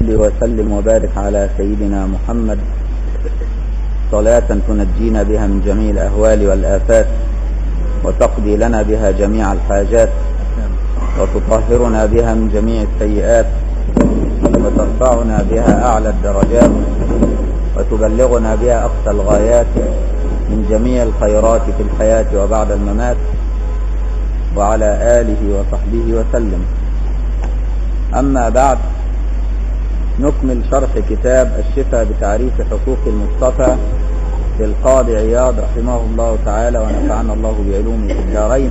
صل وسلم وبارك على سيدنا محمد صلاة تنجينا بها من جميع الأهوال والآفات وتقضي لنا بها جميع الحاجات وتطهرنا بها من جميع السيئات وترفعنا بها أعلى الدرجات وتبلغنا بها أقصى الغايات من جميع الخيرات في الحياة وبعد الممات وعلى آله وصحبه وسلم أما بعد نكمل شرح كتاب الشفاء بتعريف حقوق المصطفى للقاضي عياض رحمه الله تعالى ونفعنا الله بعلومه في الدارين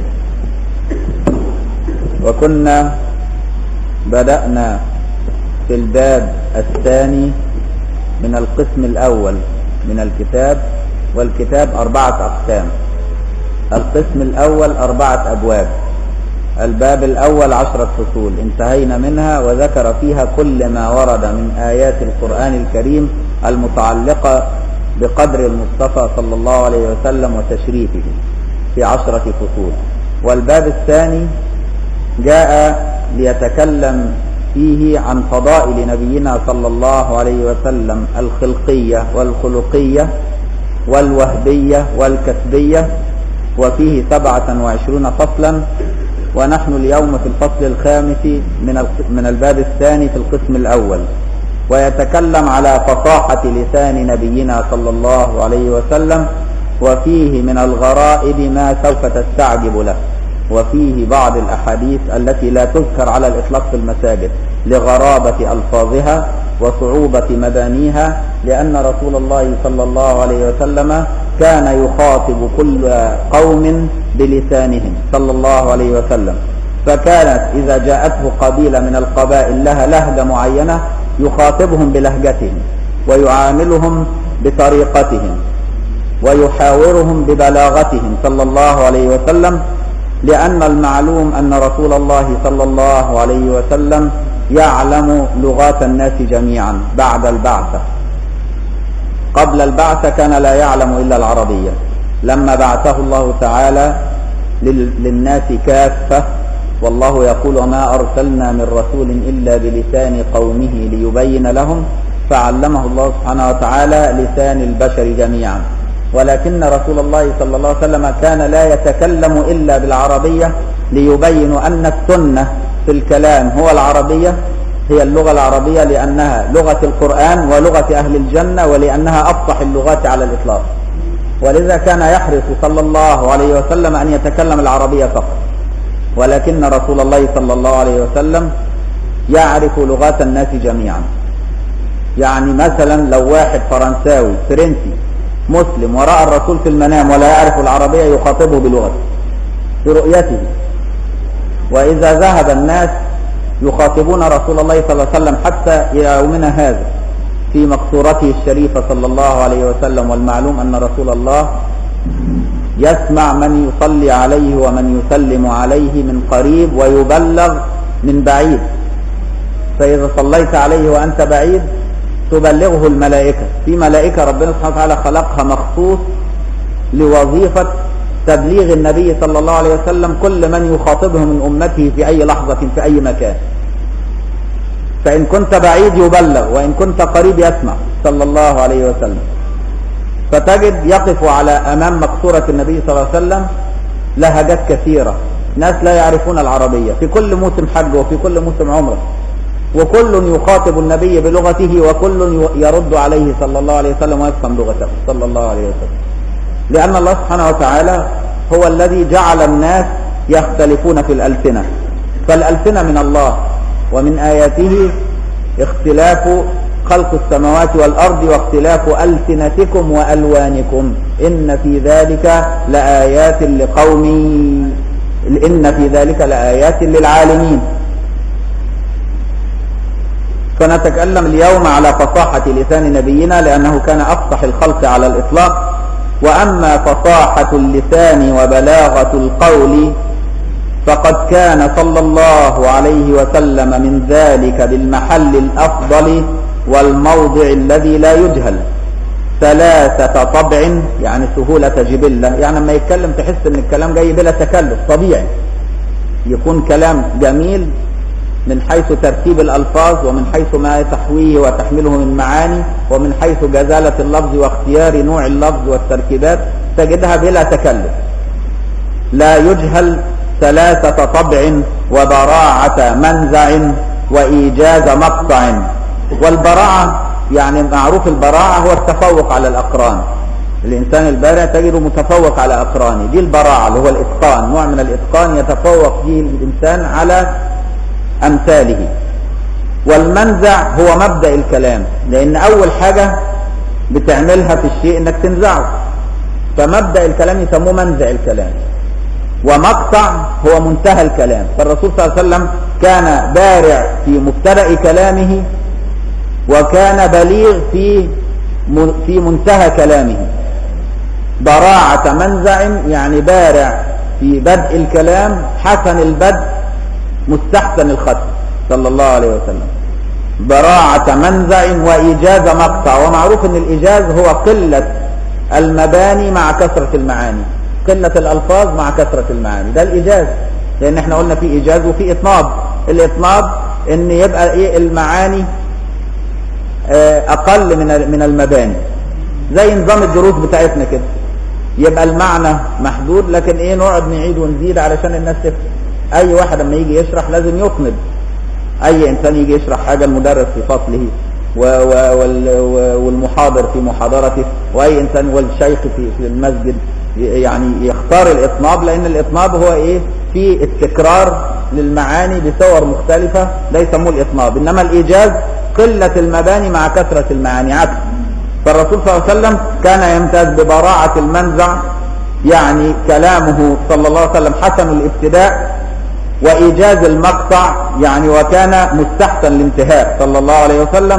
وكنا بدأنا في الباب الثاني من القسم الأول من الكتاب والكتاب أربعة أقسام القسم الأول أربعة أبواب الباب الأول عشرة فصول انتهينا منها وذكر فيها كل ما ورد من آيات القرآن الكريم المتعلقة بقدر المصطفى صلى الله عليه وسلم وتشريفه في عشرة فصول والباب الثاني جاء ليتكلم فيه عن فضائل نبينا صلى الله عليه وسلم الخلقية والخلقية والوهبية والكسبية وفيه سبعة وعشرون فصلا ونحن اليوم في الفصل الخامس من من الباب الثاني في القسم الأول ويتكلم على فصاحة لسان نبينا صلى الله عليه وسلم وفيه من الغرائب ما سوف تستعجب له وفيه بعض الأحاديث التي لا تذكر على الإطلاق في المساجد لغرابة ألفاظها وصعوبة مبانيها لأن رسول الله صلى الله عليه وسلم كان يخاطب كل قوم بلسانهم صلى الله عليه وسلم فكانت إذا جاءته قبيلة من القبائل لها لهجة معينة يخاطبهم بلهجتهم ويعاملهم بطريقتهم ويحاورهم ببلاغتهم صلى الله عليه وسلم لأن المعلوم أن رسول الله صلى الله عليه وسلم يعلم لغات الناس جميعا بعد البعثة قبل البعثة كان لا يعلم إلا العربية لما بعثه الله تعالى للناس كافة والله يقول وما أرسلنا من رسول إلا بلسان قومه ليبين لهم فعلمه الله سبحانه وتعالى لسان البشر جميعا ولكن رسول الله صلى الله عليه وسلم كان لا يتكلم إلا بالعربية ليبين أن السنة في الكلام هو العربية هي اللغة العربية لأنها لغة القرآن ولغة أهل الجنة ولأنها أفصح اللغات على الإطلاق ولذا كان يحرص صلى الله عليه وسلم أن يتكلم العربية فقط ولكن رسول الله صلى الله عليه وسلم يعرف لغات الناس جميعا يعني مثلا لو واحد فرنساوي فرنسي مسلم ورأى الرسول في المنام ولا يعرف العربية يخاطبه بلغته برؤيته وإذا ذهب الناس يخاطبون رسول الله صلى الله عليه وسلم حتى يومنا هذا في مقصورته الشريفة صلى الله عليه وسلم والمعلوم أن رسول الله يسمع من يصلي عليه ومن يسلم عليه من قريب ويبلغ من بعيد فإذا صليت عليه وأنت بعيد تبلغه الملائكة في ملائكة ربنا سبحانه وتعالى خلقها مخصوص لوظيفة تبليغ النبي صلى الله عليه وسلم كل من يخاطبه من أمته في أي لحظة في أي مكان فإن كنت بعيد يبلغ وإن كنت قريب يسمع صلى الله عليه وسلم فتجد يقف على أمام مقصورة النبي صلى الله عليه وسلم لهجات كثيرة ناس لا يعرفون العربية في كل موسم حج وفي كل موسم عمره وكل يخاطب النبي بلغته وكل يرد عليه صلى الله عليه وسلم ويفهم لغته صلى الله عليه وسلم لأن الله سبحانه وتعالى هو الذي جعل الناس يختلفون في الألسنة فالألسنة من الله ومن آياته اختلاف خلق السماوات والأرض واختلاف ألسنتكم وألوانكم إن في ذلك لآيات لقوم إن في ذلك لآيات للعالمين فنتكلم اليوم على فصاحة لسان نبينا لأنه كان أفصح الخلق على الإطلاق وأما فصاحة اللسان وبلاغة القول فقد كان صلى الله عليه وسلم من ذلك بالمحل الأفضل والموضع الذي لا يجهل ثلاثة طبع يعني سهولة جبلة يعني لما يتكلم تحس ان الكلام جاي بلا تكلف طبيعي يكون كلام جميل من حيث ترتيب الألفاظ ومن حيث ما تحويه وتحمله من معاني ومن حيث جزالة اللفظ واختيار نوع اللفظ والتركيبات تجدها بلا تكلف لا يجهل ثلاثة طبع وبراعة منزع وإيجاز مقطع والبراعة يعني معروف البراعة هو التفوق على الأقران الإنسان البارع تجده متفوق على أقرانه دي البراعة اللي هو الإتقان نوع من الإتقان يتفوق فيه الإنسان على أمثاله والمنزع هو مبدأ الكلام لأن أول حاجة بتعملها في الشيء إنك تنزعه فمبدأ الكلام يسموه منزع الكلام ومقطع هو منتهى الكلام فالرسول صلى الله عليه وسلم كان بارع في مبتدأ كلامه وكان بليغ في في منتهى كلامه براعة منزع يعني بارع في بدء الكلام حسن البدء مستحسن الختم صلى الله عليه وسلم براعة منزع وإيجاز مقطع ومعروف أن الإيجاز هو قلة المباني مع كثرة المعاني قلة الألفاظ مع كثرة المعاني ده الإيجاز لأن احنا قلنا في إيجاز وفي إطناب الإطناب أن يبقى إيه المعاني أقل من من المباني زي نظام الدروس بتاعتنا كده يبقى المعنى محدود لكن ايه نقعد نعيد ونزيد علشان الناس تفهم اي واحد لما يجي يشرح لازم يقنب اي انسان يجي يشرح حاجه المدرس في فصله و و وال والمحاضر في محاضرته واي انسان والشيخ في في المسجد يعني يختار الاطناب لان الاطناب هو ايه في التكرار للمعاني بصور مختلفه ده يسموه الاطناب انما الايجاز قله المباني مع كثره المعاني عكس فالرسول صلى الله عليه وسلم كان يمتاز ببراعه المنزع يعني كلامه صلى الله عليه وسلم حسن الابتداء وإيجاز المقطع يعني وكان مستحسن الانتهاء صلى الله عليه وسلم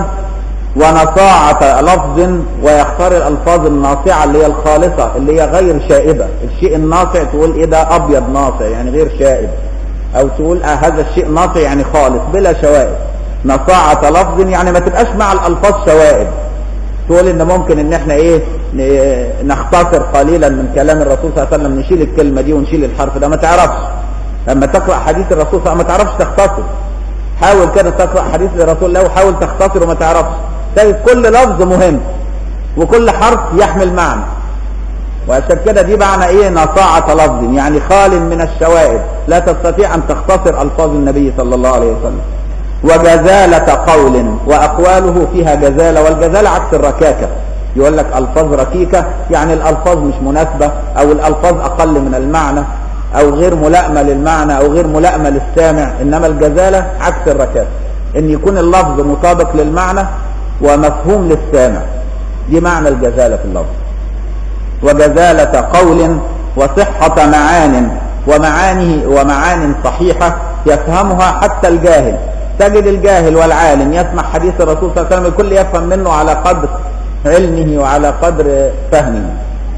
ونصاعة لفظ ويختار الألفاظ الناصعة اللي هي الخالصة اللي هي غير شائبة الشيء الناصع تقول إيه ده أبيض ناصع يعني غير شائب أو تقول آه هذا الشيء ناصع يعني خالص بلا شوائب نصاعة لفظ يعني ما تبقاش مع الألفاظ شوائب تقول ان ممكن ان احنا ايه نختصر قليلا من كلام الرسول صلى الله عليه وسلم نشيل الكلمة دي ونشيل الحرف ده ما تعرفش لما تقرأ حديث الرسول صلى الله عليه وسلم ما تعرفش تختصر حاول كده تقرأ حديث الرسول الله وحاول تختصر وما تعرفش تجد كل لفظ مهم وكل حرف يحمل معنى وعشان كده دي معنى ايه نصاعة لفظ يعني خال من الشوائب لا تستطيع ان تختصر الفاظ النبي صلى الله عليه وسلم وجزالة قول واقواله فيها جزالة والجزالة عكس الركاكة يقول لك الفاظ ركيكة يعني الالفاظ مش مناسبة او الالفاظ اقل من المعنى او غير ملائمة للمعنى او غير ملائمة للسامع انما الجزالة عكس الركاكة ان يكون اللفظ مطابق للمعنى ومفهوم للسامع دي معنى الجزالة في اللفظ وجزالة قول وصحة معان ومعانه ومعان صحيحة يفهمها حتى الجاهل تجد الجاهل والعالم يسمع حديث الرسول صلى الله عليه وسلم الكل يفهم منه على قدر علمه وعلى قدر فهمه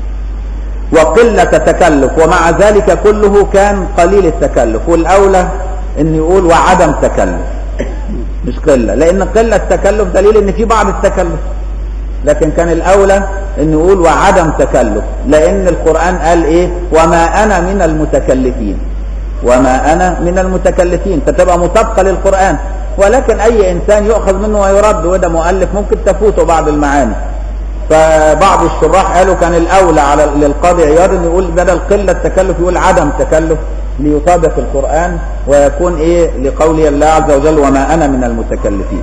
وقلة تكلف ومع ذلك كله كان قليل التكلف والأولى أن يقول وعدم تكلف مش قلة لأن قلة التكلف دليل أن في بعض التكلف لكن كان الأولى أن يقول وعدم تكلف لأن القرآن قال إيه وما أنا من المتكلفين وما أنا من المتكلفين فتبقى مطابقة للقرآن ولكن أي إنسان يؤخذ منه ويرد وده مؤلف ممكن تفوته بعض المعاني فبعض الشراح قالوا كان الأولى على للقاضي عياض أن يقول بدل قلة تكلف يقول عدم تكلف ليطابق القرآن ويكون إيه لقول الله عز وجل وما أنا من المتكلفين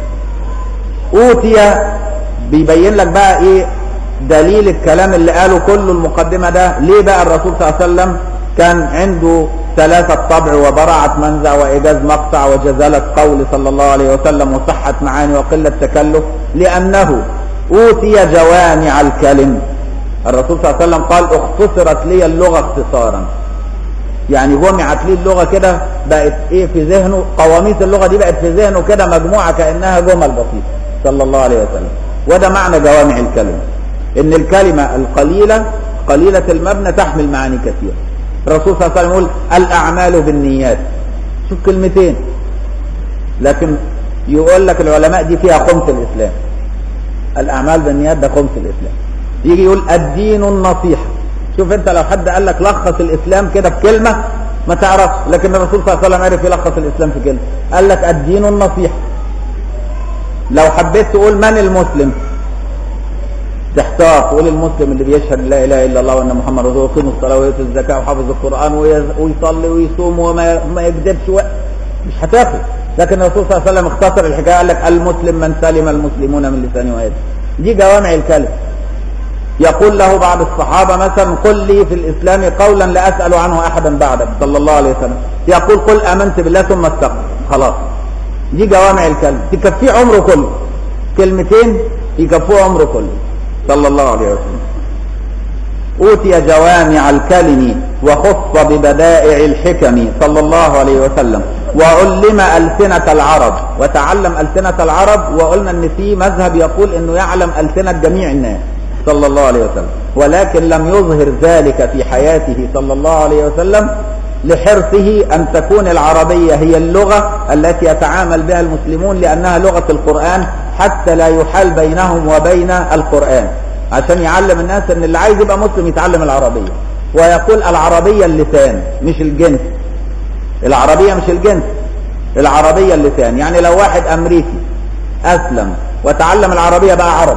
أوتي بيبين لك بقى إيه دليل الكلام اللي قاله كله المقدمة ده ليه بقى الرسول صلى الله عليه وسلم كان عنده ثلاثة طبع وبراعة منزع وإيجاز مقطع وجزالة قول صلى الله عليه وسلم وصحة معاني وقلة تكلف لأنه أوتي جوامع الكلم الرسول صلى الله عليه وسلم قال اختصرت لي اللغة اختصارا يعني جمعت لي اللغة كده بقت ايه في ذهنه قواميس اللغة دي بقت في ذهنه كده مجموعة كأنها جمل بسيطة صلى الله عليه وسلم وده معنى جوامع الكلم ان الكلمة القليلة قليلة المبنى تحمل معاني كثيرة الرسول صلى الله عليه وسلم يقول الأعمال بالنيات شوف كلمتين لكن يقول لك العلماء دي فيها خمس الإسلام الأعمال بالنيات ده خمس الإسلام يجي يقول الدين النصيحة شوف انت لو حد قال لك لخص الإسلام كده بكلمة ما تعرفش لكن الرسول صلى الله عليه وسلم عرف يلخص الاسلام في كلمه قال لك الدين النصيحه لو حبيت تقول من المسلم تحتار تقول المسلم اللي بيشهد لا اله الا الله وان محمد رسول الله ويقيم الصلاه ويؤتي الزكاه وحافظ القران ويز- ويصلي ويصوم وما ما يكذبش و... مش هتاخد لكن الرسول صلى الله عليه وسلم اختصر الحكايه قال لك المسلم من سلم المسلمون من لسانه ويده دي جوامع الكلم يقول له بعض الصحابة مثلا قل لي في الإسلام قولا لا أسأل عنه أحدا بعدك صلى الله عليه وسلم يقول قل آمنت بالله ثم استقم خلاص دي جوامع الكلم تكفيه عمره كله كلمتين يكفوه عمره كله صلى الله عليه وسلم أوتي جوامع الكلم وخص ببدائع الحكم صلى الله عليه وسلم وعلم ألسنة العرب وتعلم ألسنة العرب وقلنا أن في مذهب يقول أنه يعلم ألسنة جميع الناس صلى الله عليه وسلم ولكن لم يظهر ذلك في حياته صلى الله عليه وسلم لحرصه أن تكون العربية هي اللغة التي يتعامل بها المسلمون لأنها لغة القرآن حتى لا يحال بينهم وبين القرآن عشان يعلم الناس ان اللي عايز يبقى مسلم يتعلم العربية ويقول العربية اللسان مش الجنس العربية مش الجنس العربية اللسان يعني لو واحد امريكي اسلم وتعلم العربية بقى عرب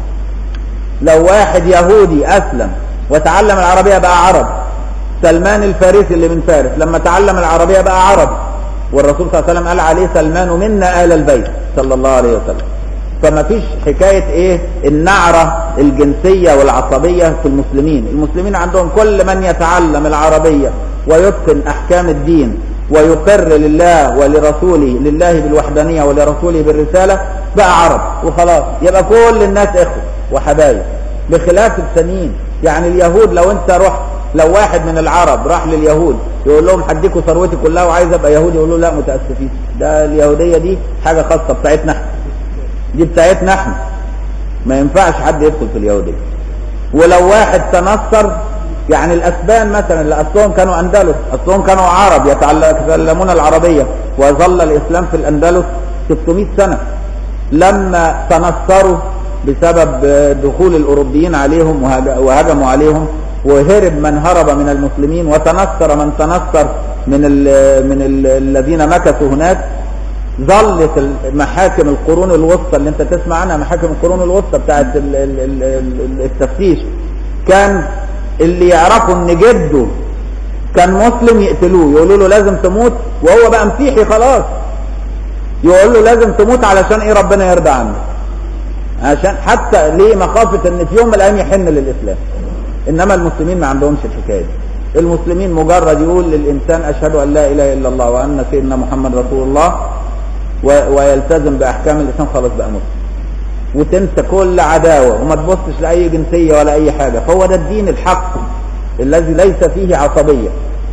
لو واحد يهودي اسلم وتعلم العربية بقى عرب سلمان الفارسي اللي من فارس لما تعلم العربية بقى عرب والرسول صلى الله عليه وسلم قال عليه سلمان منا آل البيت صلى الله عليه وسلم فما فيش حكاية ايه النعرة الجنسية والعصبية في المسلمين المسلمين عندهم كل من يتعلم العربية ويتقن احكام الدين ويقر لله ولرسوله لله بالوحدانية ولرسوله بالرسالة بقى عرب وخلاص يبقى كل الناس اخوة وحبايب بخلاف الثانيين يعني اليهود لو انت رحت لو واحد من العرب راح لليهود يقول لهم هديكوا ثروتي كلها وعايز ابقى يهودي يقولوا لا متاسفين ده اليهوديه دي حاجه خاصه بتاعتنا احنا دي بتاعتنا احنا ما ينفعش حد يدخل في اليهوديه ولو واحد تنصر يعني الاسبان مثلا اللي اصلهم كانوا اندلس اصلهم كانوا عرب يتعلمون العربيه وظل الاسلام في الاندلس 600 سنه لما تنصروا بسبب دخول الاوروبيين عليهم وهجموا عليهم وهرب من هرب من المسلمين وتنصر من تنصر من ال من ال الذين مكثوا هناك ظلت محاكم القرون الوسطى اللي انت تسمع عنها محاكم القرون الوسطى بتاعت ال ال ال التفتيش كان اللي يعرفوا ان جده كان مسلم يقتلوه يقولوا له لازم تموت وهو بقى مسيحي خلاص يقول له لازم تموت علشان ايه ربنا يرضى عنك عشان حتى ليه مخافة ان في يوم من الايام يحن للاسلام انما المسلمين ما عندهمش الحكايه دي المسلمين مجرد يقول للانسان اشهد ان لا اله الا الله وان سيدنا محمد رسول الله و... ويلتزم باحكام الاسلام خلاص بقى مسلم وتنسى كل عداوه وما تبصش لاي جنسيه ولا اي حاجه فهو ده الدين الحق الذي ليس فيه عصبيه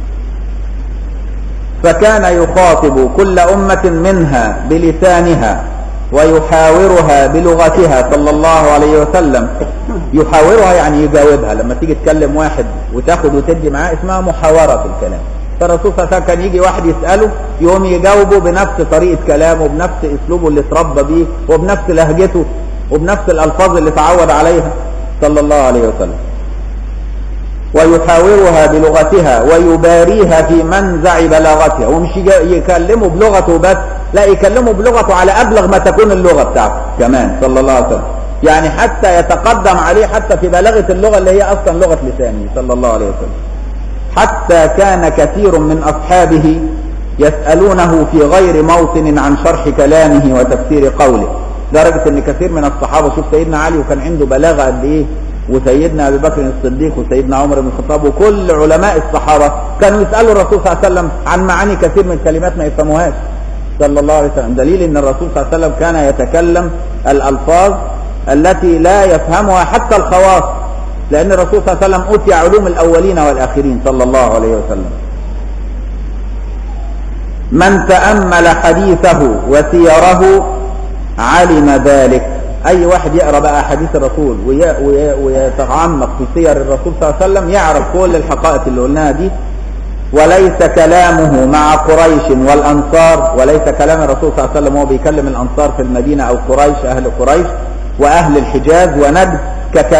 فكان يخاطب كل امه منها بلسانها ويحاورها بلغتها صلى الله عليه وسلم يحاورها يعني يجاوبها لما تيجي تكلم واحد وتاخد وتدي معاه اسمها محاورة في الكلام فالرسول صلى الله عليه وسلم كان يجي واحد يسأله يقوم يجاوبه بنفس طريقة كلامه وبنفس اسلوبه اللي اتربى بيه وبنفس لهجته وبنفس الالفاظ اللي تعود عليها صلى الله عليه وسلم ويحاورها بلغتها ويباريها في منزع بلاغتها ومش يكلمه بلغته بس لا يكلمه بلغته على ابلغ ما تكون اللغه بتاعته كمان صلى الله عليه وسلم يعني حتى يتقدم عليه حتى في بلاغه اللغه اللي هي اصلا لغه لسانه صلى الله عليه وسلم حتى كان كثير من اصحابه يسالونه في غير موطن عن شرح كلامه وتفسير قوله لدرجه ان كثير من الصحابه شوف سيدنا علي وكان عنده بلاغه قد ايه وسيدنا ابي بكر الصديق وسيدنا عمر بن الخطاب وكل علماء الصحابه كانوا يسالوا الرسول صلى الله عليه وسلم عن معاني كثير من الكلمات ما يفهموهاش صلى الله عليه وسلم دليل ان الرسول صلى الله عليه وسلم كان يتكلم الالفاظ التي لا يفهمها حتى الخواص لان الرسول صلى الله عليه وسلم اوتي علوم الاولين والاخرين صلى الله عليه وسلم من تامل حديثه وسيره علم ذلك اي واحد يقرا بقى احاديث الرسول ويتعمق في سير الرسول صلى الله عليه وسلم يعرف كل الحقائق اللي قلناها دي وليس كلامه مع قريش والانصار وليس كلام الرسول صلى الله عليه وسلم وهو بيكلم الانصار في المدينه او قريش اهل قريش واهل الحجاز وند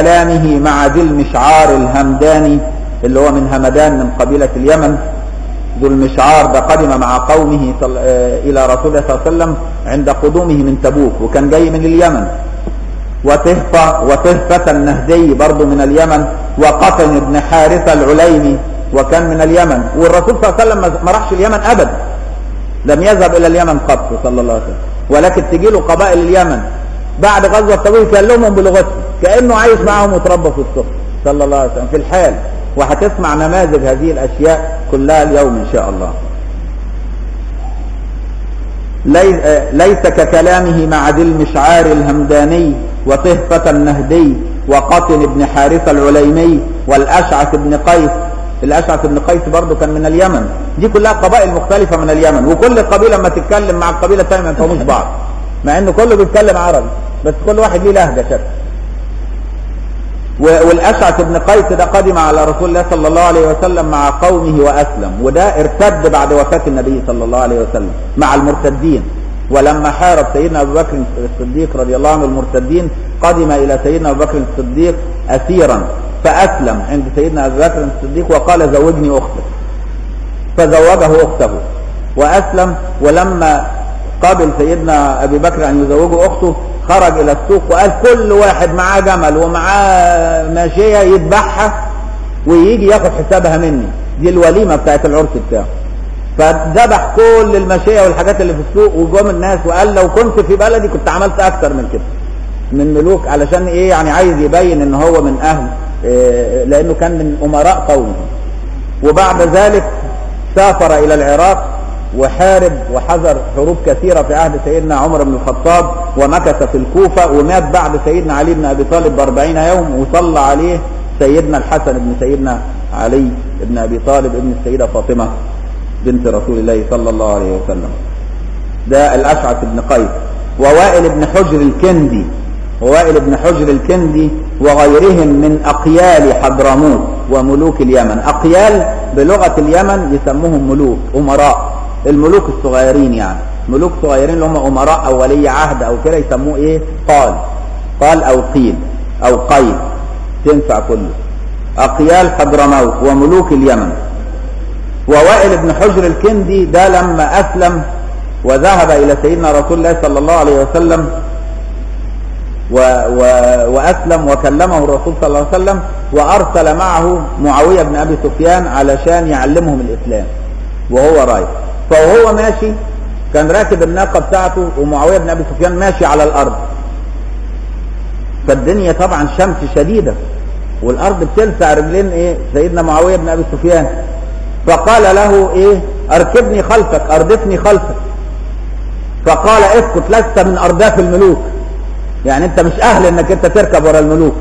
ككلامه مع ذي المشعار الهمداني اللي هو من همدان من قبيله اليمن ذو المشعار ده قدم مع قومه صل... آه إلى رسول الله صلى الله عليه وسلم عند قدومه من تبوك وكان جاي من اليمن وتهفة وتهفة النهدي برضه من اليمن وقطن بن حارثة العليمي وكان من اليمن والرسول صلى الله عليه وسلم ما راحش اليمن أبدا لم يذهب إلى اليمن قط صلى الله عليه وسلم ولكن تجي له قبائل اليمن بعد غزوة تبوك يكلمهم بلغتهم كأنه عايش معهم وتربى في الصف صلى الله عليه وسلم في الحال وهتسمع نماذج هذه الأشياء كلها اليوم إن شاء الله ليس ككلامه مع ذي المشعار الهمداني وطهفة النهدي وقطن بن حارثة العليمي والأشعث بن قيس الأشعث بن قيس برضه كان من اليمن دي كلها قبائل مختلفة من اليمن وكل قبيلة ما تتكلم مع القبيلة الثانية ما يفهموش بعض مع انه كله بيتكلم عربي بس كل واحد ليه لهجة شكل والأشعث بن قيس ده قدم على رسول الله صلى الله عليه وسلم مع قومه وأسلم وده ارتد بعد وفاة النبي صلى الله عليه وسلم مع المرتدين ولما حارب سيدنا أبو بكر الصديق رضي الله عنه المرتدين قدم إلى سيدنا أبو بكر الصديق أسيرا فأسلم عند سيدنا أبو بكر الصديق وقال زوجني أختك فزوجه أخته وأسلم ولما قابل سيدنا أبي بكر أن يزوجه أخته خرج إلى السوق وقال كل واحد معاه جمل ومعاه ماشية يذبحها ويجي ياخد حسابها مني دي الوليمة بتاعت العرس بتاعه فذبح كل الماشية والحاجات اللي في السوق وجم الناس وقال لو كنت في بلدي كنت عملت أكتر من كده من ملوك علشان إيه يعني عايز يبين إن هو من أهل إيه لأنه كان من أمراء قومه وبعد ذلك سافر إلى العراق وحارب وحذر حروب كثيرة في عهد سيدنا عمر بن الخطاب ومكث في الكوفة ومات بعد سيدنا علي بن أبي طالب بأربعين يوم وصلى عليه سيدنا الحسن بن سيدنا علي بن أبي طالب ابن السيدة فاطمة بنت رسول الله صلى الله عليه وسلم ده الأشعث بن قيس ووائل بن حجر الكندي ووائل بن حجر الكندي وغيرهم من أقيال حضرموت وملوك اليمن أقيال بلغة اليمن يسموهم ملوك أمراء الملوك الصغيرين يعني ملوك صغيرين اللي هم أمراء أو ولي عهد أو كده يسموه إيه قال قال أو قيل أو قيل تنفع كله أقيال حضرموت وملوك اليمن ووائل بن حجر الكندي ده لما أسلم وذهب إلى سيدنا رسول الله صلى الله عليه وسلم و و وأسلم وكلمه الرسول صلى الله عليه وسلم وأرسل معه معاوية بن أبي سفيان علشان يعلمهم الإسلام وهو رايح فوهو ماشي كان راكب الناقة بتاعته ومعاوية بن أبي سفيان ماشي على الأرض فالدنيا طبعا شمس شديدة والأرض بتلسع رجلين إيه سيدنا معاوية بن أبي سفيان فقال له إيه أركبني خلفك أردفني خلفك فقال اسكت لست من أرداف الملوك يعني أنت مش أهل إنك أنت تركب ورا الملوك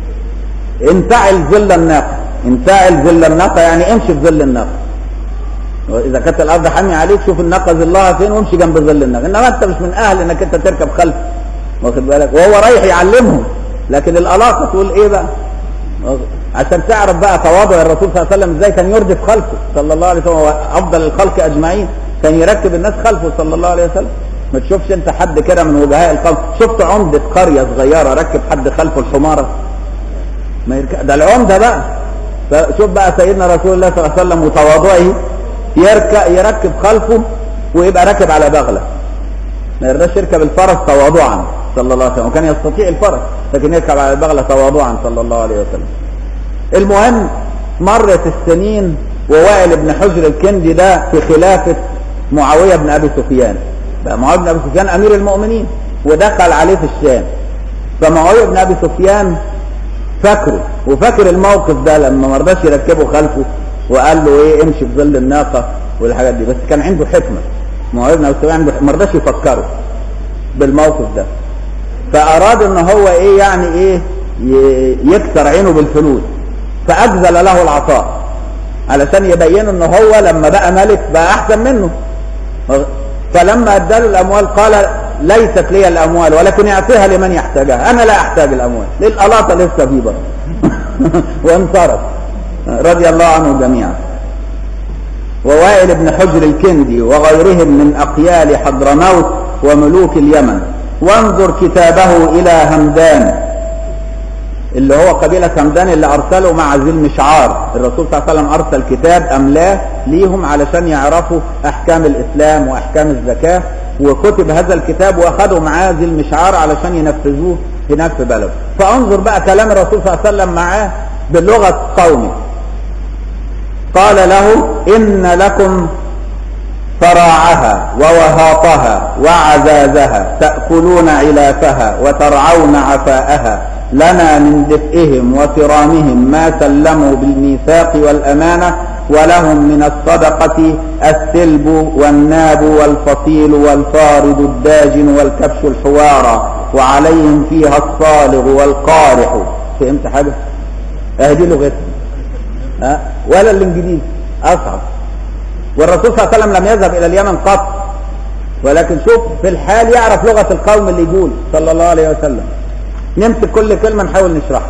انتعل ظل الناقة انتعل ظل الناقة يعني امشي في ظل الناقة واذا كانت الارض حامية عليك شوف الناقة ظلها فين وامشي جنب ظل الناقة انما انت مش من اهل انك انت تركب خلف واخد بالك وهو رايح يعلمهم لكن العلاقة تقول ايه بقى عشان تعرف بقى تواضع الرسول صلى الله عليه وسلم ازاي كان يردف خلفه صلى الله عليه وسلم هو افضل الخلق اجمعين كان يركب الناس خلفه صلى الله عليه وسلم ما تشوفش انت حد كده من وجهاء القوم شفت عمدة قرية صغيرة ركب حد خلفه الحمارة ما يركب ده العمدة بقى فشوف بقى سيدنا رسول الله صلى الله عليه وسلم وتواضعه يركب يركب خلفه ويبقى راكب على بغلة ما يرضاش يركب الفرس تواضعا صلى الله عليه وسلم وكان يستطيع الفرس لكن يركب على البغلة تواضعا صلى الله عليه وسلم المهم مرت السنين ووائل بن حجر الكندي ده في خلافة معاوية بن أبي سفيان بقى معاوية بن أبي سفيان أمير المؤمنين ودخل عليه في الشام فمعاوية بن أبي سفيان فاكره وفاكر الموقف ده لما ما رضاش يركبه خلفه وقال له ايه امشي في ظل الناقه والحاجات دي بس كان عنده حكمه معاويه بن ابي سفيان ما رضاش يفكره بالموقف ده فاراد ان هو ايه يعني ايه يكسر عينه بالفلوس فاجزل له العطاء علشان يبين ان هو لما بقى ملك بقى احسن منه فلما اداله الاموال قال ليست لي الاموال ولكن اعطيها لمن يحتاجها انا لا احتاج الاموال للقلاطه لسه في برضه وانصرف رضي الله عنه جميعا ووائل بن حجر الكندي وغيرهم من أقيال حضرموت وملوك اليمن وانظر كتابه إلى همدان اللي هو قبيلة همدان اللي أرسله مع ذي المشعار الرسول صلى الله عليه وسلم أرسل كتاب أملاه ليهم علشان يعرفوا أحكام الإسلام وأحكام الزكاة وكتب هذا الكتاب وأخذوا معاه ذي المشعار علشان ينفذوه هناك في بلده فانظر بقى كلام الرسول صلى الله عليه وسلم معاه بلغة قومه قال له إن لكم فراعها ووهاطها وعزازها تأكلون علافها وترعون عفاءها لنا من دفئهم وكرامهم ما سلموا بالميثاق والأمانة ولهم من الصدقة السلب والناب والفصيل والفارد الداجن والكبش الحوارى وعليهم فيها الصالغ والقارح فهمت حاجة؟ اهدي لغتهم ها ولا الانجليزي اصعب والرسول صلى الله عليه وسلم لم يذهب الى اليمن قط ولكن شوف في الحال يعرف لغة القوم اللي يقول صلى الله عليه وسلم نمسك كل كلمة نحاول نشرحها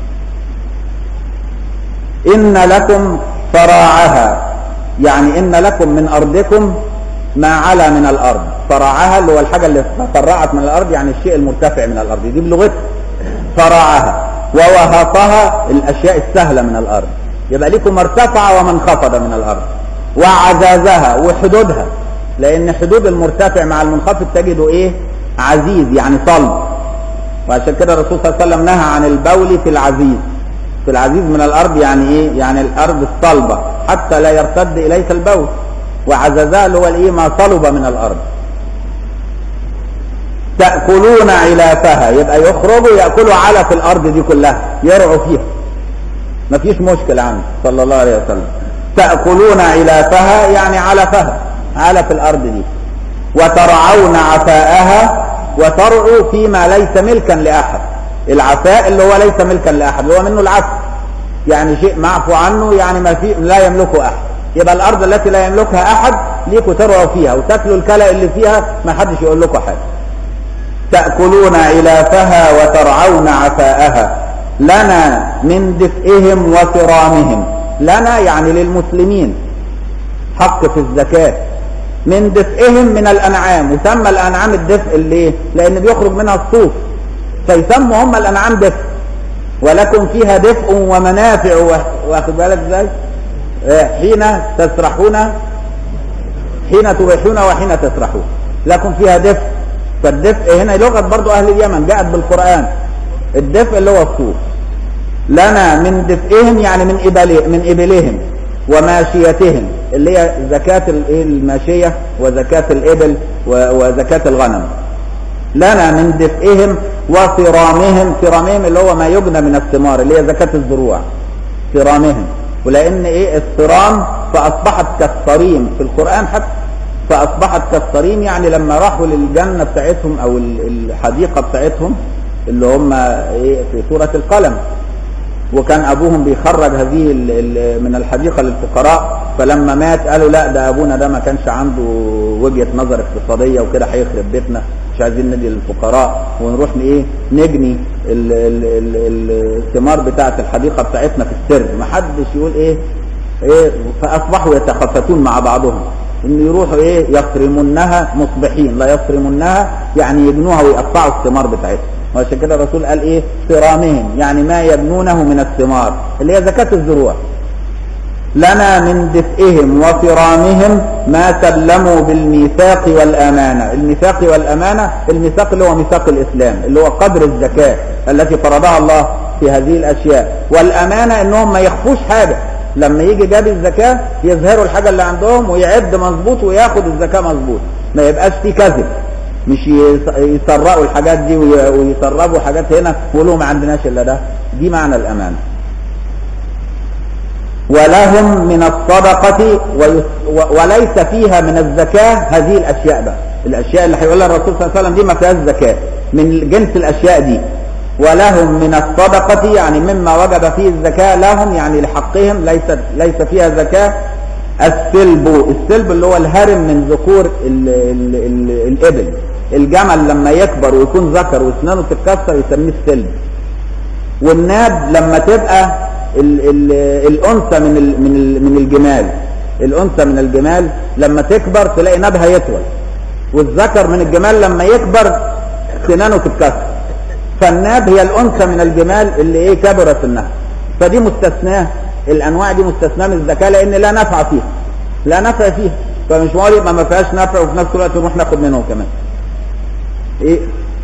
إن لكم فراعها يعني إن لكم من أرضكم ما علا من الأرض فراعها اللي هو الحاجة اللي فرعت من الأرض يعني الشيء المرتفع من الأرض دي بلغتها فراعها ووهقها الأشياء السهلة من الأرض يبقى لكم ارتفع ومن خفض من الأرض وعزازها وحدودها لأن حدود المرتفع مع المنخفض تجده إيه عزيز يعني صلب وعشان كده الرسول صلى الله عليه وسلم نهى عن البول في العزيز في العزيز من الأرض يعني إيه يعني الأرض الصلبة حتى لا يرتد إليك البول وعزازها اللي هو الإيه ما صلب من الأرض تأكلون علافها يبقى يخرجوا يأكلوا علف الأرض دي كلها يرعوا فيها ما فيش مشكلة عنه صلى الله عليه وسلم تأكلون علافها يعني علفها علف الأرض دي وترعون عفاءها وترعوا فيما ليس ملكا لأحد العفاء اللي هو ليس ملكا لأحد اللي هو منه العفو يعني شيء معفو عنه يعني ما في لا يملكه أحد يبقى الأرض التي لا يملكها أحد ليكوا ترعوا فيها وتاكلوا الكلى اللي فيها ما حدش يقول لكم حاجة تأكلون علافها وترعون عفاءها لنا من دفئهم وكرامهم لنا يعني للمسلمين حق في الزكاة من دفئهم من الأنعام يسمى الأنعام الدفء ليه؟ لأن بيخرج منها الصوف فيسموا هم الأنعام دفء ولكم فيها دفء ومنافع واخد بالك ازاي؟ حين تسرحون حين تريحون وحين تسرحون لكم فيها دفء فالدفء هنا لغة برضو أهل اليمن جاءت بالقرآن الدفء اللي هو الصوف لنا من دفئهم يعني من إبل من إبلهم وماشيتهم اللي هي زكاة الماشية وزكاة الإبل وزكاة الغنم لنا من دفئهم وصرامهم صرامهم اللي هو ما يجنى من الثمار اللي هي زكاة الزروع صرامهم ولأن إيه الصرام فأصبحت كالصريم في القرآن حتى فأصبحت كالصريم يعني لما راحوا للجنة بتاعتهم أو الحديقة بتاعتهم اللي هم إيه في سورة القلم وكان أبوهم بيخرج هذه من الحديقة للفقراء فلما مات قالوا لا ده أبونا ده ما كانش عنده وجهة نظر اقتصادية وكده هيخرب بيتنا مش عايزين ندي للفقراء ونروح ايه نجني الثمار بتاعة الحديقة بتاعتنا في السر ما حدش يقول ايه ايه فأصبحوا يتخافتون مع بعضهم ان يروحوا ايه يصرمونها مصبحين لا يصرمونها يعني يجنوها ويقطعوا الثمار بتاعتها وعشان كده الرسول قال ايه صرامهم يعني ما يبنونه من الثمار اللي هي زكاة الزروع لنا من دفئهم وصرامهم ما سلموا بالميثاق والأمانة الميثاق والأمانة الميثاق اللي هو ميثاق الإسلام اللي هو قدر الزكاة التي فرضها الله في هذه الأشياء والأمانة إنهم ما يخفوش حاجة لما يجي جاب الزكاة يظهروا الحاجة اللي عندهم ويعد مظبوط وياخد الزكاة مظبوط ما يبقاش في كذب مش يسرقوا الحاجات دي ويسربوا حاجات هنا ويقولوا ما عندناش الا ده دي معنى الامانه ولهم من الصدقة وليس فيها من الزكاة هذه الأشياء بقى الأشياء اللي هيقولها الرسول صلى الله عليه وسلم دي ما فيهاش زكاة من جنس الأشياء دي ولهم من الصدقة يعني مما وجب فيه الزكاة لهم يعني لحقهم ليس ليس فيها زكاة السلب السلب اللي هو الهرم من ذكور ال ال ال الإبل الجمل لما يكبر ويكون ذكر واسنانه تتكسر يسميه السلب والناب لما تبقى ال ال الأنثى من ال من ال من الجمال الأنثى من الجمال لما تكبر تلاقي نابها يطول والذكر من الجمال لما يكبر سنانه تتكسر فالناب هي الانثى من الجمال اللي ايه كبرت النهر فدي مستثناه الانواع دي مستثناه من الزكاه لان لا نفع فيها لا نفع فيها فمش معقول يبقى ما فيهاش نفع وفي نفس الوقت نروح ناخد منهم كمان ايه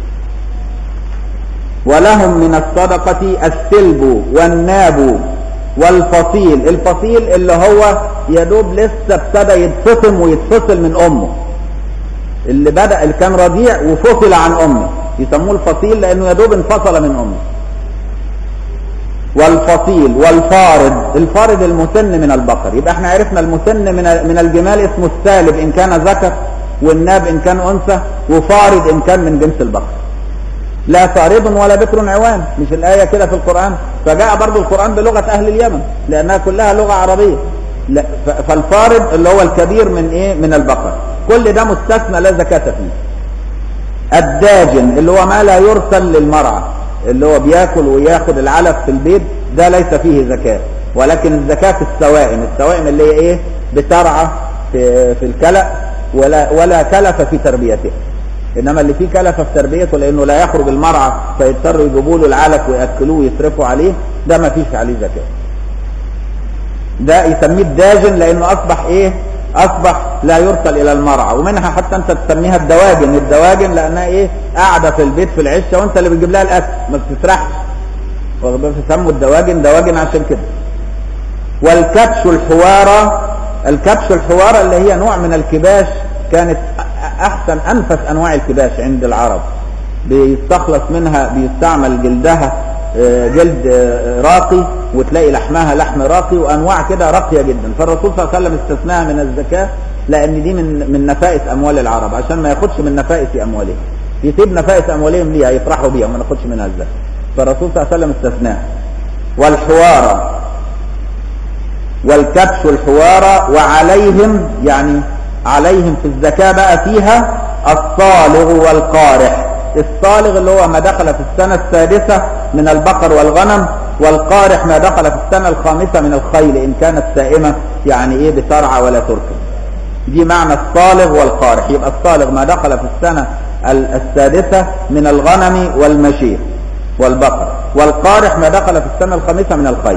ولهم من الصدقة السلب والناب والفصيل الفصيل اللي هو يدوب لسه ابتدى يتفصم ويتفصل من امه اللي بدأ اللي كان رضيع وفصل عن امه يسموه الفصيل لانه يدوب انفصل من امه والفصيل والفارض الفارض المسن من البقر يبقى احنا عرفنا المسن من من الجمال اسمه السالب ان كان ذكر والناب ان كان انثى وفارض ان كان من جنس البقر لا فارض ولا بكر عوان مش الآية كده في القرآن فجاء برضو القرآن بلغة أهل اليمن لأنها كلها لغة عربية لا فالفارض اللي هو الكبير من إيه من البقر كل ده مستثنى لا زكاة فيه الداجن اللي هو ما لا يرسل للمرعى اللي هو بياكل وياخد العلف في البيت ده ليس فيه زكاة ولكن الزكاة في السوائم السوائم اللي هي ايه بترعى في, في الكلأ ولا, ولا كلف في تربيته انما اللي فيه كلفة في تربيته لانه لا يخرج المرعى فيضطروا يجيبوا له العلف وياكلوه ويصرفوا عليه ده ما فيش عليه زكاة ده يسميه الداجن لانه اصبح ايه اصبح لا يرسل الى المرعى ومنها حتى انت تسميها الدواجن الدواجن لانها ايه قاعده في البيت في العشه وانت اللي بتجيب لها الاكل ما بتسرحش فسموا الدواجن دواجن عشان كده والكبش الحوارة الكبش الحوارة اللي هي نوع من الكباش كانت احسن انفس انواع الكباش عند العرب بيستخلص منها بيستعمل جلدها جلد راقي وتلاقي لحمها لحم راقي وانواع كده راقيه جدا فالرسول صلى الله عليه وسلم استثناها من الزكاه لان دي من من نفائس اموال العرب عشان ما ياخدش من نفائس اموالهم يسيب نفائس اموالهم ليها يفرحوا بيها وما ناخدش منها الزكاه فالرسول صلى الله عليه وسلم استثناها والحوارة والكبش الحوارة وعليهم يعني عليهم في الزكاة بقى فيها الصالغ والقارح الصالغ اللي هو ما دخل في السنة السادسة من البقر والغنم والقارح ما دخل في السنة الخامسة من الخيل إن كانت سائمة يعني إيه بترعى ولا تركب دي معنى الصالغ والقارح يبقى الصالغ ما دخل في السنة السادسة من الغنم والمشير والبقر والقارح ما دخل في السنة الخامسة من الخيل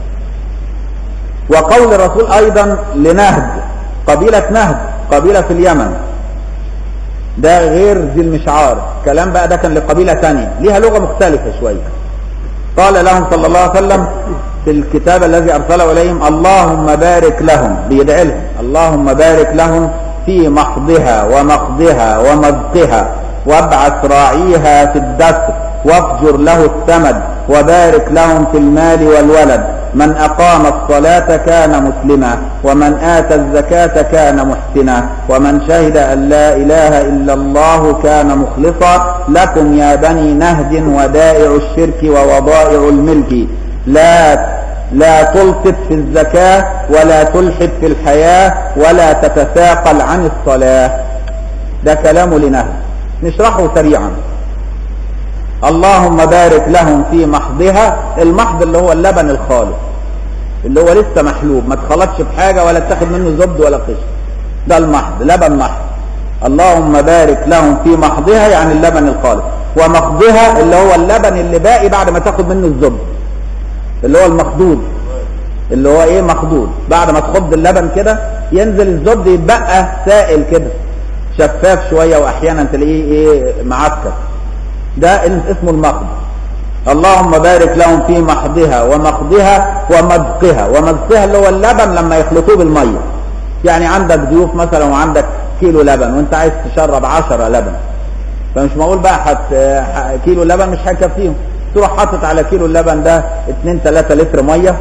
وقول الرسول أيضا لنهد قبيلة نهد قبيلة في اليمن ده غير ذي المشعار كلام بقى ده كان لقبيلة تانية ليها لغة مختلفة شوية قال لهم صلى الله عليه وسلم في الكتاب الذي أرسله إليهم اللهم بارك لهم بيدعي لهم اللهم بارك لهم في محضها ومخضها ومذقها وابعث راعيها في الدسر وافجر له الثمد وبارك لهم في المال والولد من أقام الصلاة كان مسلما ومن آتى الزكاة كان محسنا ومن شهد أن لا إله إلا الله كان مخلصا لكم يا بني نهد ودائع الشرك ووضائع الملك لا لا تلطف في الزكاة ولا تلحد في الحياة ولا تتثاقل عن الصلاة ده كلام لنهد نشرحه سريعا اللهم بارك لهم في محضها المحض اللي هو اللبن الخالص اللي هو لسه محلوب ما اتخلطش بحاجه ولا اتاخد منه زبد ولا قشر ده المحض لبن محض اللهم بارك لهم في محضها يعني اللبن الخالص ومخضها اللي هو اللبن اللي باقي بعد ما تاخد منه الزبد اللي هو المخدود اللي هو ايه مخدود بعد ما تخض اللبن كده ينزل الزبد يتبقى سائل كده شفاف شويه واحيانا تلاقيه ايه معسكر ده اسمه المخض اللهم بارك لهم في محضها ومخضها ومذقها ومذقها اللي هو اللبن لما يخلطوه بالميه يعني عندك ضيوف مثلا وعندك كيلو لبن وانت عايز تشرب عشرة لبن فمش معقول بقى حت كيلو لبن مش هيكفيهم تروح حاطط على كيلو اللبن ده 2 3 لتر ميه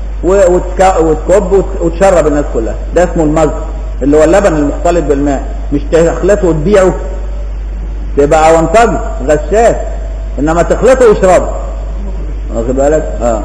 وتكب وتشرب الناس كلها ده اسمه المذق اللي هو اللبن المختلط بالماء مش تخلطه وتبيعه تبقى وانتج غشاش انما تخلطه ويشربه واخد بالك اه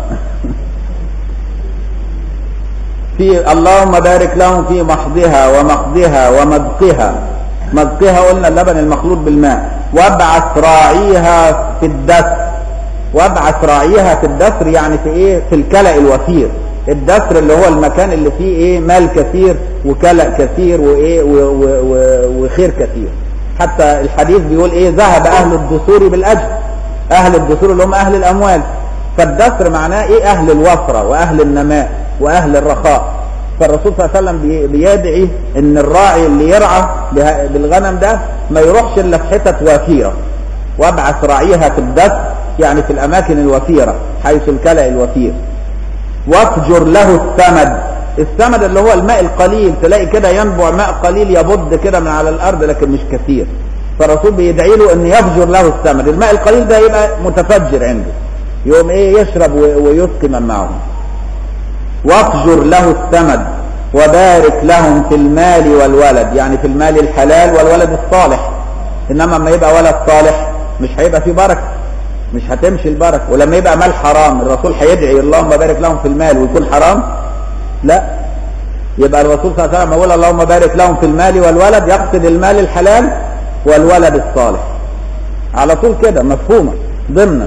في اللهم بارك لهم في محضها ومخضها ومذقها مذقها قلنا اللبن المخلوط بالماء وابعث راعيها في الدسر وابعث راعيها في الدسر يعني في ايه في الكلأ الوفير الدسر اللي هو المكان اللي فيه ايه مال كثير وكلأ كثير وايه وخير كثير حتى الحديث بيقول ايه ذهب اهل الدثور بالاجر اهل الدثور اللي هم اهل الاموال فالدثر معناه ايه اهل الوفرة واهل النماء واهل الرخاء فالرسول صلى الله عليه وسلم بي- بيدعي ان الراعي اللي يرعى به- بالغنم ده ما يروحش الا في حتت وفيره وابعث راعيها في الدثر يعني في الاماكن الوفيره حيث الكلأ الوفير وافجر له السمد السمد اللي هو الماء القليل تلاقي كده ينبع ماء قليل يبض كده من على الارض لكن مش كثير فالرسول بيدعي له ان يفجر له السمد الماء القليل ده يبقى متفجر عنده يقوم ايه يشرب و- ويسقي من معه وافجر له السمد وبارك لهم في المال والولد يعني في المال الحلال والولد الصالح انما لما يبقى ولد صالح مش هيبقى فيه بركه مش هتمشي البركه ولما يبقى مال حرام الرسول هيدعي اللهم بارك لهم في المال ويكون حرام لا يبقى الرسول صلى الله عليه وسلم يقول اللهم بارك لهم في المال والولد يقصد المال الحلال والولد الصالح على طول كده مفهومه ضمنا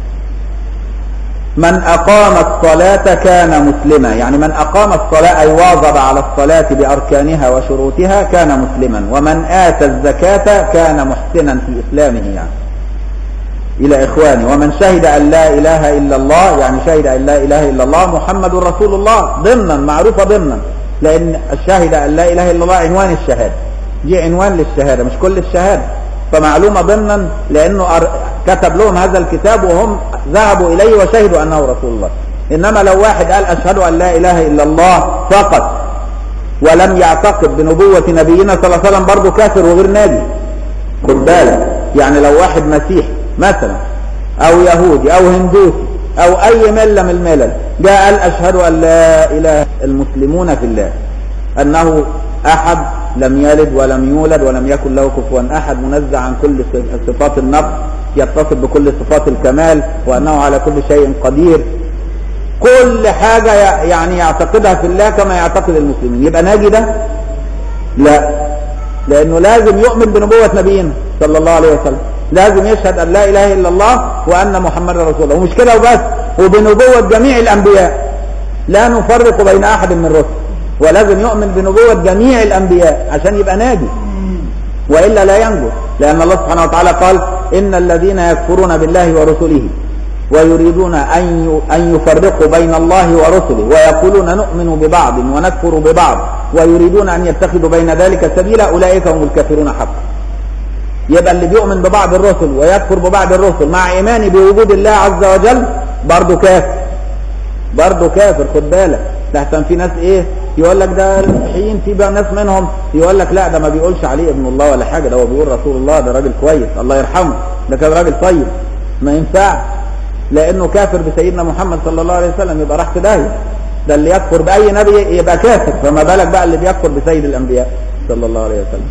من أقام الصلاة كان مسلما يعني من أقام الصلاة أي واظب على الصلاة بأركانها وشروطها كان مسلما ومن آتى الزكاة كان محسنا في إسلامه يعني إلى إخواني ومن شهد أن لا إله إلا الله يعني شهد أن لا إله إلا الله محمد رسول الله ضمنا معروفة ضمنا لأن الشهد أن لا إله إلا الله عنوان الشهادة دي عنوان للشهادة مش كل الشهادة فمعلومة ضمنا لأنه أر- كتب لهم هذا الكتاب وهم ذهبوا إليه وشهدوا أنه رسول الله إنما لو واحد قال أشهد أن لا إله إلا الله فقط ولم يعتقد بنبوة نبينا صلى الله عليه وسلم برضه كافر وغير نبي خد بالك يعني لو واحد مسيحي مثلا او يهودي او هندوسي او اي مله من الملل جاء قال اشهد ان لا اله المسلمون في الله انه احد لم يلد ولم يولد ولم يكن له كفوا احد منزه عن كل صفات النقص يتصف بكل صفات الكمال وانه على كل شيء قدير كل حاجة يعني يعتقدها في الله كما يعتقد المسلمين يبقى ناجي ده لا لانه لازم يؤمن بنبوة نبينا صلى الله عليه وسلم لازم يشهد ان لا اله الا الله وان محمدا رسول الله ومش كده وبس وبنبوة جميع الانبياء لا نفرق بين احد من الرسل ولازم يؤمن بنبوة جميع الانبياء عشان يبقى ناجي والا لا ينجو لان الله سبحانه وتعالى قال ان الذين يكفرون بالله ورسله ويريدون ان ان يفرقوا بين الله ورسله ويقولون نؤمن ببعض ونكفر ببعض ويريدون ان يتخذوا بين ذلك سبيلا اولئك هم الكافرون حقا يبقى اللي بيؤمن ببعض الرسل ويكفر ببعض الرسل مع ايمانه بوجود الله عز وجل برضه كافر برضه كافر خد بالك لحسن في ناس ايه يقول لك ده المسيحيين في بقى ناس منهم يقول لك لا ده ما بيقولش عليه ابن الله ولا حاجه ده هو بيقول رسول الله ده راجل كويس الله يرحمه ده كان راجل طيب ما ينفعش لانه كافر بسيدنا محمد صلى الله عليه وسلم يبقى راح في داهيه ده اللي يكفر باي نبي يبقى كافر فما بالك بقى اللي بيكفر بسيد الانبياء صلى الله عليه وسلم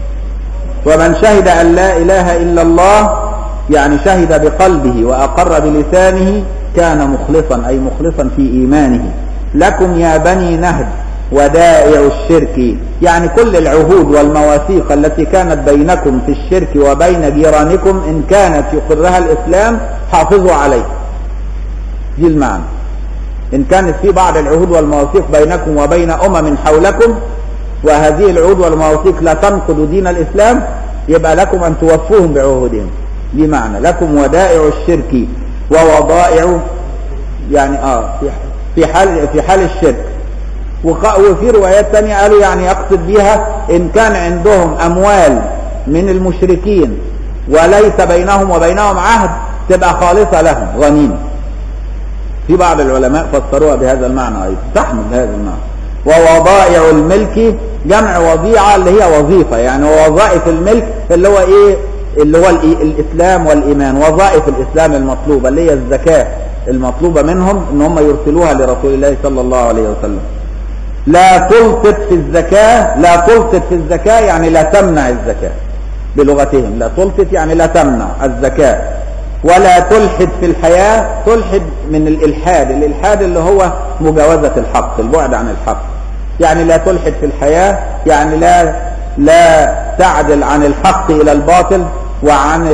ومن شهد ان لا اله الا الله يعني شهد بقلبه واقر بلسانه كان مخلصا اي مخلصا في ايمانه لكم يا بني نهد ودائع الشرك يعني كل العهود والمواثيق التي كانت بينكم في الشرك وبين جيرانكم ان كانت يقرها الاسلام حافظوا عليه دي المعنى ان كانت في بعض العهود والمواثيق بينكم وبين امم حولكم وهذه العهود والمواثيق لا تنقض دين الاسلام يبقى لكم ان توفوهم بعهودهم دي معنى لكم ودائع الشرك ووضائع يعني اه في في حال في حال الشرك وفي روايات تانية قالوا يعني يقصد بها ان كان عندهم اموال من المشركين وليس بينهم وبينهم عهد تبقى خالصة لهم غنيمة في بعض العلماء فسروها بهذا المعنى ايضا تحمل هذا المعنى ووضائع الملك جمع وضيعة اللي هي وظيفة يعني وظائف الملك اللي هو ايه اللي هو الاسلام والايمان وظائف الاسلام المطلوبة اللي هي الزكاة المطلوبة منهم ان هم يرسلوها لرسول الله صلى الله عليه وسلم لا تلقط في الزكاة لا تلقط في الزكاة يعني لا تمنع الزكاة بلغتهم لا تلقط يعني لا تمنع الزكاة ولا تلحد في الحياة تلحد من الإلحاد الإلحاد اللي هو مجاوزة الحق البعد عن الحق يعني لا تلحد في الحياة يعني لا لا تعدل عن الحق إلى الباطل وعن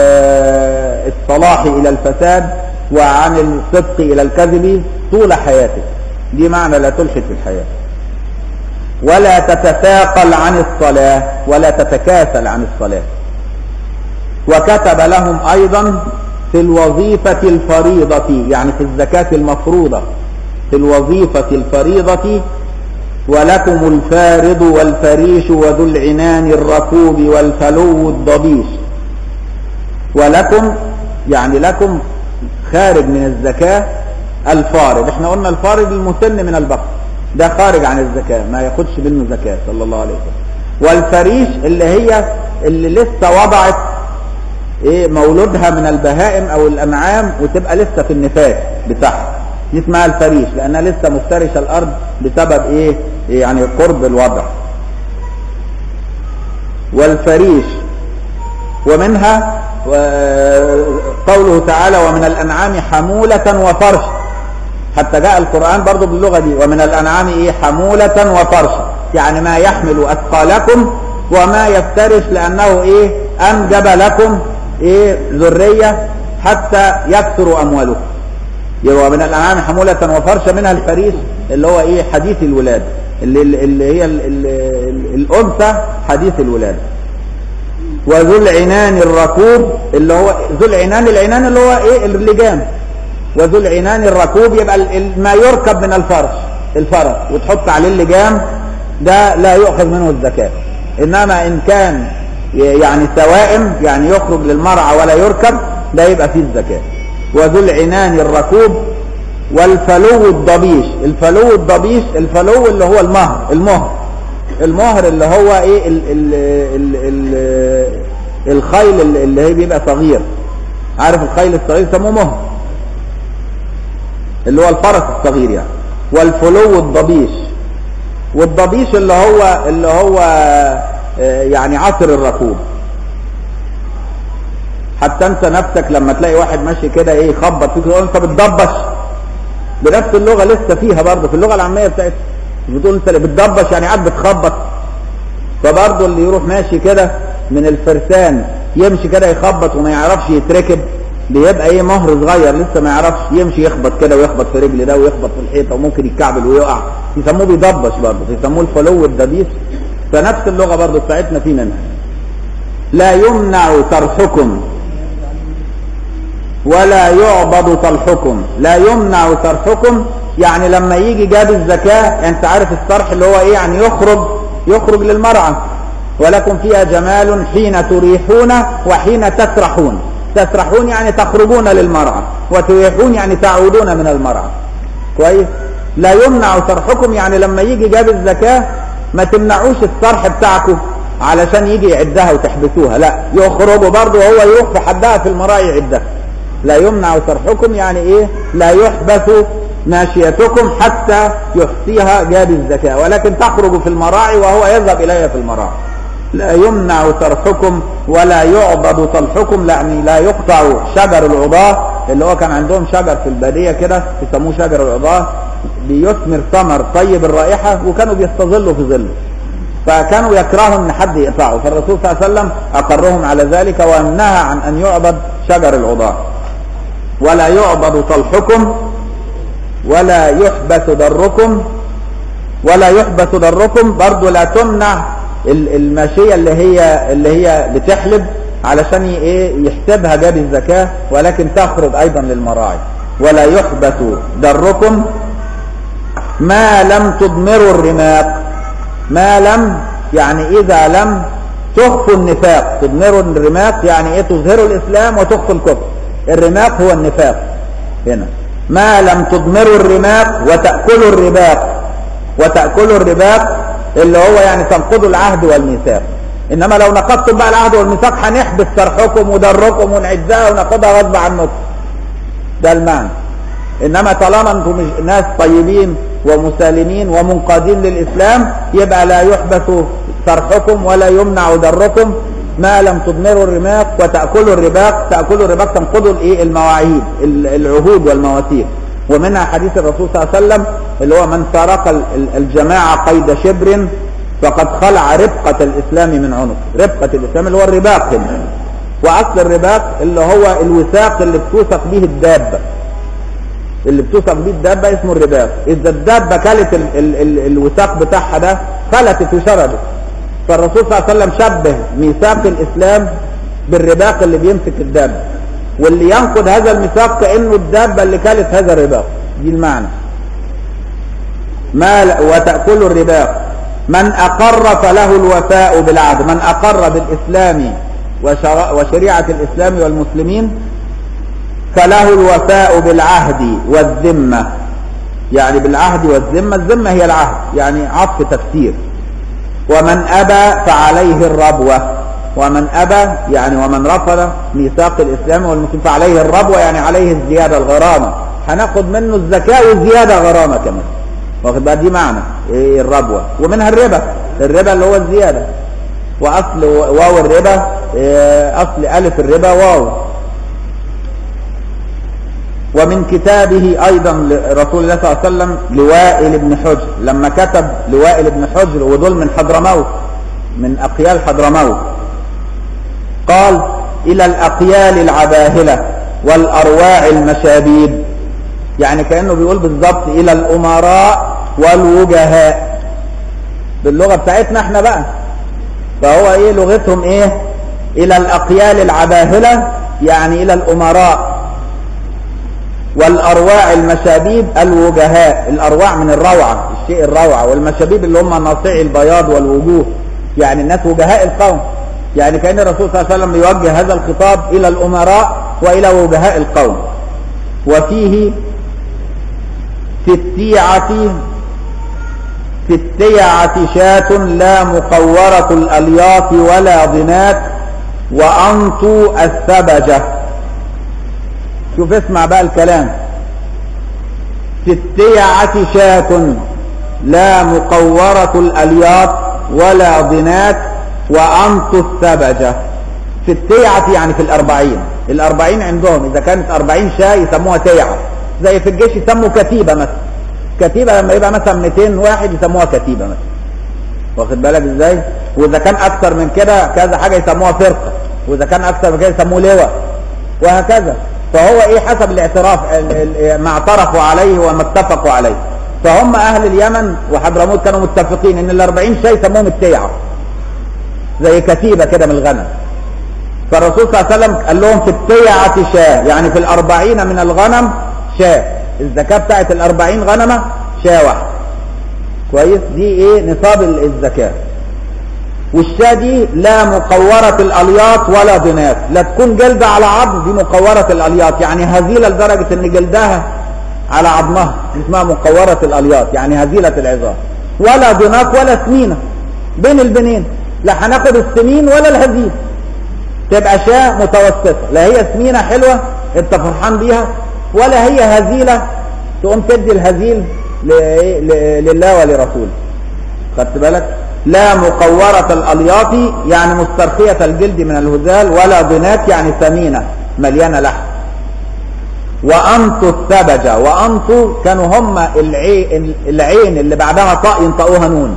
الصلاح إلى الفساد وعن الصدق إلى الكذب طول حياتك دي معنى لا تلحد في الحياة ولا تتثاقل عن الصلاة ولا تتكاسل عن الصلاة وكتب لهم أيضا في الوظيفة الفريضة يعني في الزكاة المفروضة في الوظيفة الفريضة ولكم الفارض والفريش وذو العنان الركوب والفلو الضبيش ولكم يعني لكم خارج من الزكاة الفارض احنا قلنا الفارض المسن من البقر ده خارج عن الزكاة ما ياخدش منه زكاة صلى الله عليه وسلم والفريش اللي هي اللي لسه وضعت ايه مولودها من البهائم او الانعام وتبقى لسه في النفاس بتاعها دي اسمها الفريش لانها لسه مفترشه الارض بسبب ايه يعني قرب الوضع والفريش ومنها قوله تعالى ومن الانعام حمولة وفرش حتى جاء القرآن برضو باللغة دي ومن الانعام ايه حمولة وفرش يعني ما يحمل اثقالكم وما يفترش لانه ايه انجب لكم ايه ذرية حتى يكثر اموالكم يبقى من الانعام حمولة وفرشا منها الفريش اللي هو ايه حديث الولاد اللي, اللي هي ال ال ال الانثى حديث الولاد وذو العنان الركوب اللي هو ذو العنان العنان اللي هو ايه اللجام وذو العنان الركوب يبقى ما يركب من الفرش الفرس وتحط عليه اللجام ده لا يؤخذ منه الزكاة انما ان كان يعني سوائم يعني يخرج للمرعى ولا يركب ده يبقى فيه الزكاة وذو العنان الركوب والفلو الضبيش الفلو الضبيش الفلو اللي هو المهر المهر المهر اللي هو ايه ال ال ال ال الخيل اللي هي بيبقى صغير عارف الخيل الصغير يسموه مهر اللي هو الفرس الصغير يعني والفلو الضبيش والضبيش اللي هو اللي هو يعني عصر الركوب حتى انت نفسك لما تلاقي واحد ماشي كده ايه يخبط فيك تقول انت بتضبش بنفس اللغه لسه فيها برضه في اللغه العاميه بتاعتها بتقول انت بتضبش يعني قاعد بتخبط فبرضه اللي يروح ماشي كده من الفرسان يمشي كده يخبط وما يعرفش يتركب بيبقى ايه مهر صغير لسه ما يعرفش يمشي يخبط كده ويخبط في رجل ده ويخبط في الحيطه وممكن يتكعبل ويقع يسموه بيضبش برضه يسموه الفلو الدبيس فنفس اللغه برضه بتاعتنا في منها لا يمنع طرحكم ولا يعبد طرحكم لا يمنع طرحكم يعني لما يجي جاب الزكاة انت عارف الطرح اللي هو ايه يعني يخرج يخرج للمرعى ولكم فيها جمال حين تريحون وحين تسرحون تسرحون يعني تخرجون للمرعى وتريحون يعني تعودون من المرعى كويس لا يمنع طرحكم يعني لما يجي جاب الزكاة ما تمنعوش الطرح بتاعكم علشان يجي يعدها وتحبسوها لا يخرجوا برضه وهو يروح في حدها في المراعي يعدها لا يمنع صرحكم يعني ايه لا يحبس ماشيتكم حتى يحصيها جاب الزكاة ولكن تخرج في المراعي وهو يذهب إليها في المراعي لا يمنع صرحكم ولا يعبد طلحكم يعني لا يقطع شجر العضاه اللي هو كان عندهم شجر في البادية كده يسموه شجر العضاه بيثمر ثمر طيب الرائحة وكانوا بيستظلوا في ظله فكانوا يكرهوا ان حد يقطعه فالرسول صلى الله عليه وسلم اقرهم على ذلك ونهى عن ان يعبد شجر العضاه ولا يعبد طلحكم ولا يحبس ضركم ولا يحبس ضركم برضو لا تمنع الماشية اللي هي اللي هي بتحلب علشان ايه يحسبها جاب الزكاة ولكن تخرج ايضا للمراعي ولا يحبس ضركم ما لم تضمروا الرماق ما لم يعني اذا لم تخفوا النفاق تضمروا الرماق يعني ايه تظهروا الاسلام وتخفوا الكفر الرماق هو النفاق هنا ما لم تضمروا الرماق وتأكلوا الرباق وتأكلوا الرباق اللي هو يعني تنقضوا العهد والميثاق انما لو نقضتم بقى العهد والميثاق هنحبس صرحكم ودركم ونعزها وناخدها غصب عنكم ده المعنى انما طالما انتم ناس طيبين ومسالمين ومنقادين للاسلام يبقى لا يحبس صرحكم ولا يمنع دركم ما لم تضمروا الرماق وتأكلوا الرباق تأكلوا الرباق تنقضوا الايه المواعيد العهود والمواثيق ومنها حديث الرسول صلى الله عليه وسلم اللي هو من فارق الجماعة قيد شبر فقد خلع ربقة الإسلام من عنق ربقة الإسلام اللي هو الرباق هنا وأصل الرباق اللي هو الوثاق اللي بتوثق به الدابة اللي بتوثق به الدابة اسمه الرباق إذا الدابة كلت ال ال ال الوثاق بتاعها ده فلتت وشردت فالرسول صلى الله عليه وسلم شبه ميثاق الإسلام بالرباق اللي بيمسك الدابة واللي ينقض هذا الميثاق كانه الدابه اللي كلت هذا الرباق دي المعنى ما وتاكل الرباق من اقر فله الوفاء بالعهد من اقر بالاسلام وشريعه الاسلام والمسلمين فله الوفاء بالعهد والذمه يعني بالعهد والذمه الذمه هي العهد يعني عطف تفسير ومن ابى فعليه الربوه ومن ابى يعني ومن رفض ميثاق الاسلام والمسلمين فعليه الربوه يعني عليه الزياده الغرامه هناخد منه الزكاه والزياده غرامه كمان واخد بقى دي معنى ايه الربوه ومنها الربا الربا اللي هو الزياده واصل واو الربا إيه اصل الف الربا واو ومن كتابه ايضا رسول الله صلى الله عليه وسلم لوائل بن حجر لما كتب لوائل بن حجر ودول من حضرموت من اقيال حضرموت قال الى الاقيال العباهله والارواع المشابيب يعني كانه بيقول بالظبط الى الامراء والوجهاء باللغه بتاعتنا احنا بقى فهو ايه لغتهم ايه الى الاقيال العباهله يعني الى الامراء والارواع المشابيب الوجهاء الارواع من الروعه الشيء الروعه والمشابيب اللي هم ناصعي البياض والوجوه يعني الناس وجهاء القوم يعني كان الرسول صلى الله عليه وسلم يوجه هذا الخطاب الى الامراء والى وجهاء القوم وفيه في التيعة في التيعة شاة لا مقورة الألياف ولا ضنات وأنطوا الثبجة شوف اسمع بقى الكلام في التيعة شاة لا مقورة الألياف ولا ضنات وأنطوا الثبجة في التيعة يعني في الأربعين الأربعين عندهم إذا كانت أربعين شاة يسموها تيعة زي في الجيش يسموا كتيبة مثلا كتيبة لما يبقى مثلا 200 واحد يسموها كتيبة مثلا واخد بالك ازاي واذا كان اكثر من كده كذا حاجة يسموها فرقة واذا كان اكثر من كده يسموه لواء وهكذا فهو ايه حسب الاعتراف ما اعترفوا عليه وما اتفقوا عليه فهم اهل اليمن وحضرموت كانوا متفقين ان الاربعين شاي يسموهم التيعة زي كتيبة كده من الغنم فالرسول صلى الله عليه وسلم قال لهم في التيعة شاة يعني في الأربعين من الغنم شاة الزكاة بتاعت الأربعين غنمة شاة واحدة كويس دي ايه نصاب الزكاة والشاة دي لا مقورة الألياط ولا ضنات لا تكون جلدة على عظم دي مقورة الألياط يعني هزيلة لدرجة ان جلدها على عظمها دي اسمها مقورة الألياط يعني هزيلة العظام ولا ضنات ولا سمينة بين البنين لا هناخد السمين ولا الهزيل تبقى شاة متوسطة لا هي سمينة حلوة انت فرحان بيها ولا هي هزيلة تقوم تدي الهزيل لله ولرسوله خدت بالك لا مقورة الألياط يعني مسترخية الجلد من الهزال ولا ضنات يعني ثمينة مليانة لحم وأنطوا الثبجة وأنطوا كانوا هم العين, العين اللي بعدها طاء ينطقوها نون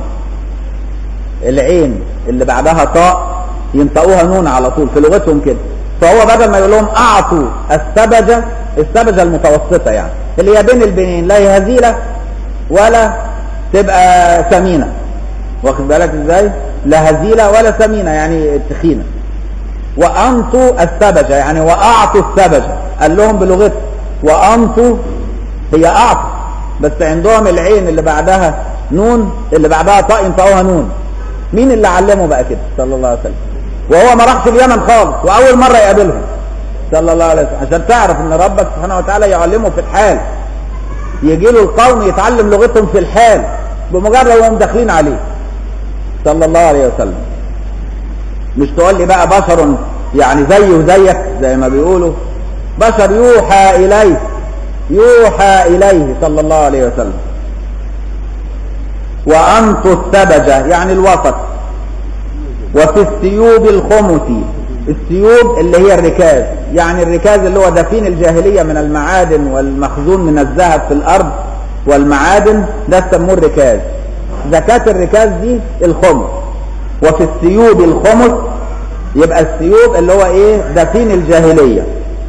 العين اللي بعدها طاء ينطقوها نون على طول في لغتهم كده فهو بدل ما يقول لهم اعطوا السبجه السبجه المتوسطه يعني اللي هي بين البنين لا هي هزيله ولا تبقى ثمينه واخد بالك ازاي؟ لا هزيله ولا ثمينه يعني تخينه وانطوا السبجه يعني واعطوا السبجه قال لهم بلغتهم وانطوا هي اعطوا بس عندهم العين اللي بعدها نون اللي بعدها طاء ينطقوها نون مين اللي علمه بقى كده صلى الله عليه وسلم وهو ما راحش اليمن خالص واول مره يقابلهم صلى الله عليه وسلم عشان تعرف ان ربك سبحانه وتعالى يعلمه في الحال يجي له القوم يتعلم لغتهم في الحال بمجرد وهم داخلين عليه صلى الله عليه وسلم مش تقول لي بقى بشر يعني زي وزيك زي ما بيقولوا بشر يوحى اليه يوحى اليه صلى الله عليه وسلم وانطوا الثبجه يعني الوسط وفي الثيوب الخمس الثيوب اللي هي الركاز يعني الركاز اللي هو دفين الجاهلية من المعادن والمخزون من الذهب في الأرض والمعادن ده سموه الركاز زكاة الركاز دي الخمس وفي الثيوب الخمس يبقى الثيوب اللي هو ايه دفين الجاهلية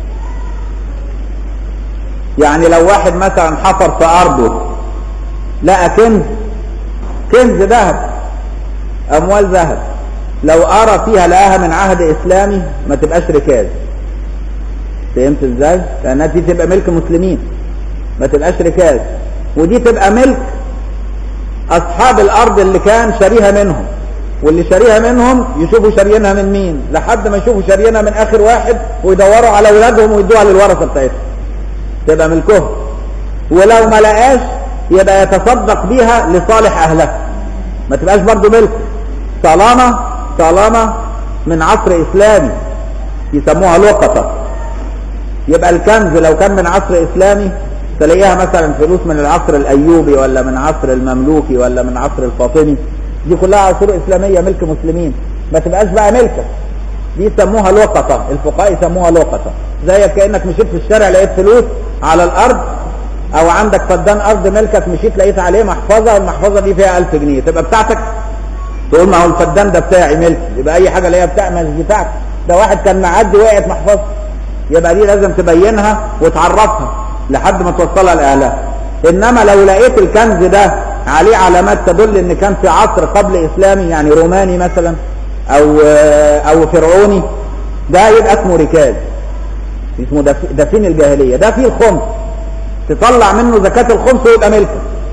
يعني لو واحد مثلا حفر في أرضه لقى كنز كنز ذهب أموال لو أرى فيها لقاها من عهد إسلامي ما تبقاش ركاز فهمت ازاي لانها دي تبقى ملك مسلمين ما تبقاش ركاز ودي تبقى ملك اصحاب الارض اللي كان شاريها منهم واللي شاريها منهم يشوفوا شاريينها من مين لحد ما يشوفوا شاريينها من اخر واحد ويدوروا على اولادهم ويدوها للورثه بتاعتهم تبقى ملكهم ولو ما لقاش يبقى يتصدق بيها لصالح اهلها ما تبقاش برضه ملك طالما طالما من عصر اسلامي يسموها لقطه يبقى الكنز لو كان من عصر اسلامي تلاقيها مثلا فلوس من العصر الايوبي ولا من عصر المملوكي ولا من عصر الفاطمي دي كلها عصور اسلاميه ملك مسلمين ما تبقاش بقى ملكك دي يسموها لقطه الفقهاء يسموها لقطه زي كانك مشيت في الشارع لقيت فلوس على الارض او عندك فدان ارض ملكك مشيت لقيت عليه محفظه المحفظه دي فيها 1000 جنيه تبقى بتاعتك تقول ما هو الفدان ده بتاعي ملك يبقى اي حاجه اللي هي بتاع مش بتاعتك ده واحد كان معدي وقعت محفظه يبقى دي لازم تبينها وتعرفها لحد ما توصلها لاهلها انما لو لقيت الكنز ده عليه علامات تدل ان كان في عصر قبل اسلامي يعني روماني مثلا او او فرعوني ده يبقى اسمه ركاز اسمه دف- دفين الجاهليه ده فيه الخمس تطلع منه زكاه الخمس ويبقى ملكك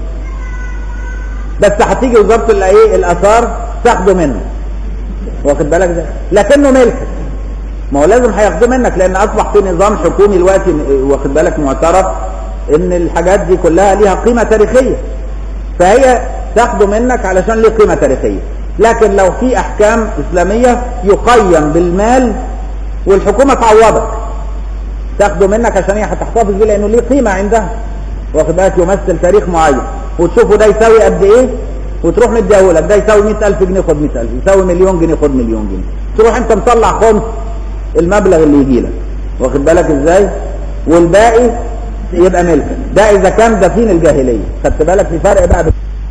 بس هتيجي وزاره الايه الاثار تاخده منه واخد بالك ده لكنه ملكك ما هو لازم هياخدوه منك لان اصبح في نظام حكومي دلوقتي واخد بالك معترف ان الحاجات دي كلها ليها قيمه تاريخيه فهي تاخده منك علشان ليه قيمه تاريخيه لكن لو في احكام اسلاميه يقيم بالمال والحكومه تعوضك تاخده منك عشان هي هتحتفظ بيه لانه ليه قيمه عندها واخد بالك يمثل تاريخ معين وتشوفه ده يساوي قد ايه وتروح مديهولك ده يساوي 100000 جنيه خد 100000 يساوي مليون جنيه خد مليون جنيه تروح انت مطلع خمس المبلغ اللي يجي لك واخد بالك ازاي والباقي يبقى ملكك ده اذا كان دفين الجاهليه خدت بالك في فرق بقى بين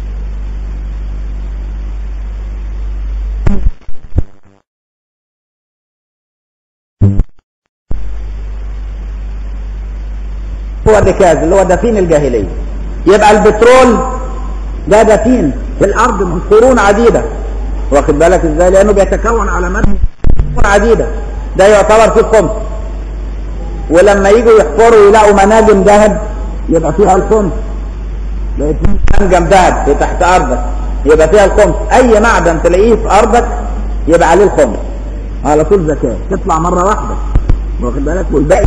هو الركاز اللي هو دفين الجاهليه يبقى البترول ده دفين في الارض من قرون عديده واخد بالك ازاي لانه بيتكون على مدى قرون عديده ده يعتبر فيه الخمس ولما يجوا يحفروا يلاقوا مناجم ذهب يبقى فيها الخمس لقيت منجم ذهب في تحت ارضك يبقى فيها الخمس اي معدن تلاقيه في ارضك يبقى عليه الخمس على طول زكاه تطلع مره واحده واخد بالك والباقي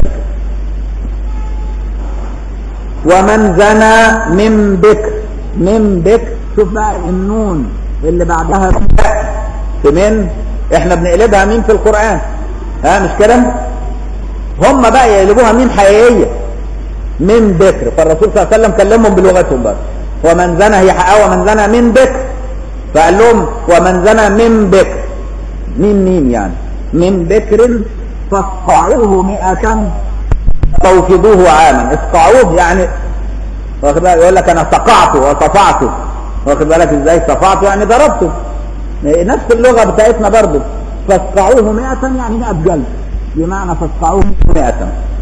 ومن زنى من بكر من بكر شوف بقى النون اللي بعدها في من احنا بنقلبها ميم في القرآن ها مش كده هم بقى يقلبوها ميم حقيقية من بكر فالرسول صلى الله عليه وسلم كلمهم بلغتهم بقى ومن زنى هي حقها ومن زنى من بكر فقال لهم ومن زنى من بكر ميم ميم يعني من بكر فاصقعوه مئة توفضوه عاما اسقعوه يعني واخد بالك يقول لك انا صقعته وصفعته واخد بالك ازاي صفعته يعني ضربته نفس اللغه بتاعتنا برضه فاسقعوه 100 يعني 100 جلد بمعنى فاسقعوه 100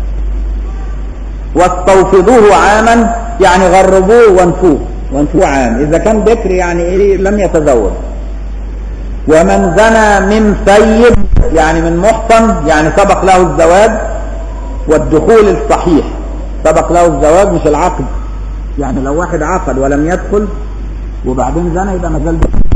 واستوفضوه عاما يعني غربوه وانفوه وانفوه عام اذا كان بكر يعني ايه لم يتزوج ومن زنى من سيد يعني من محصن يعني سبق له الزواج والدخول الصحيح سبق له الزواج مش العقد يعني لو واحد عقد ولم يدخل وبعدين زنى يبقى مازال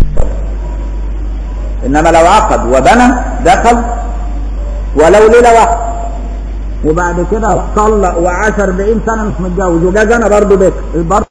انما لو عقد وبنى دخل ولو ليله واحده وبعد كده طلق وعاش 40 سنه مش متجوز وجا زنى برضه بكر برضه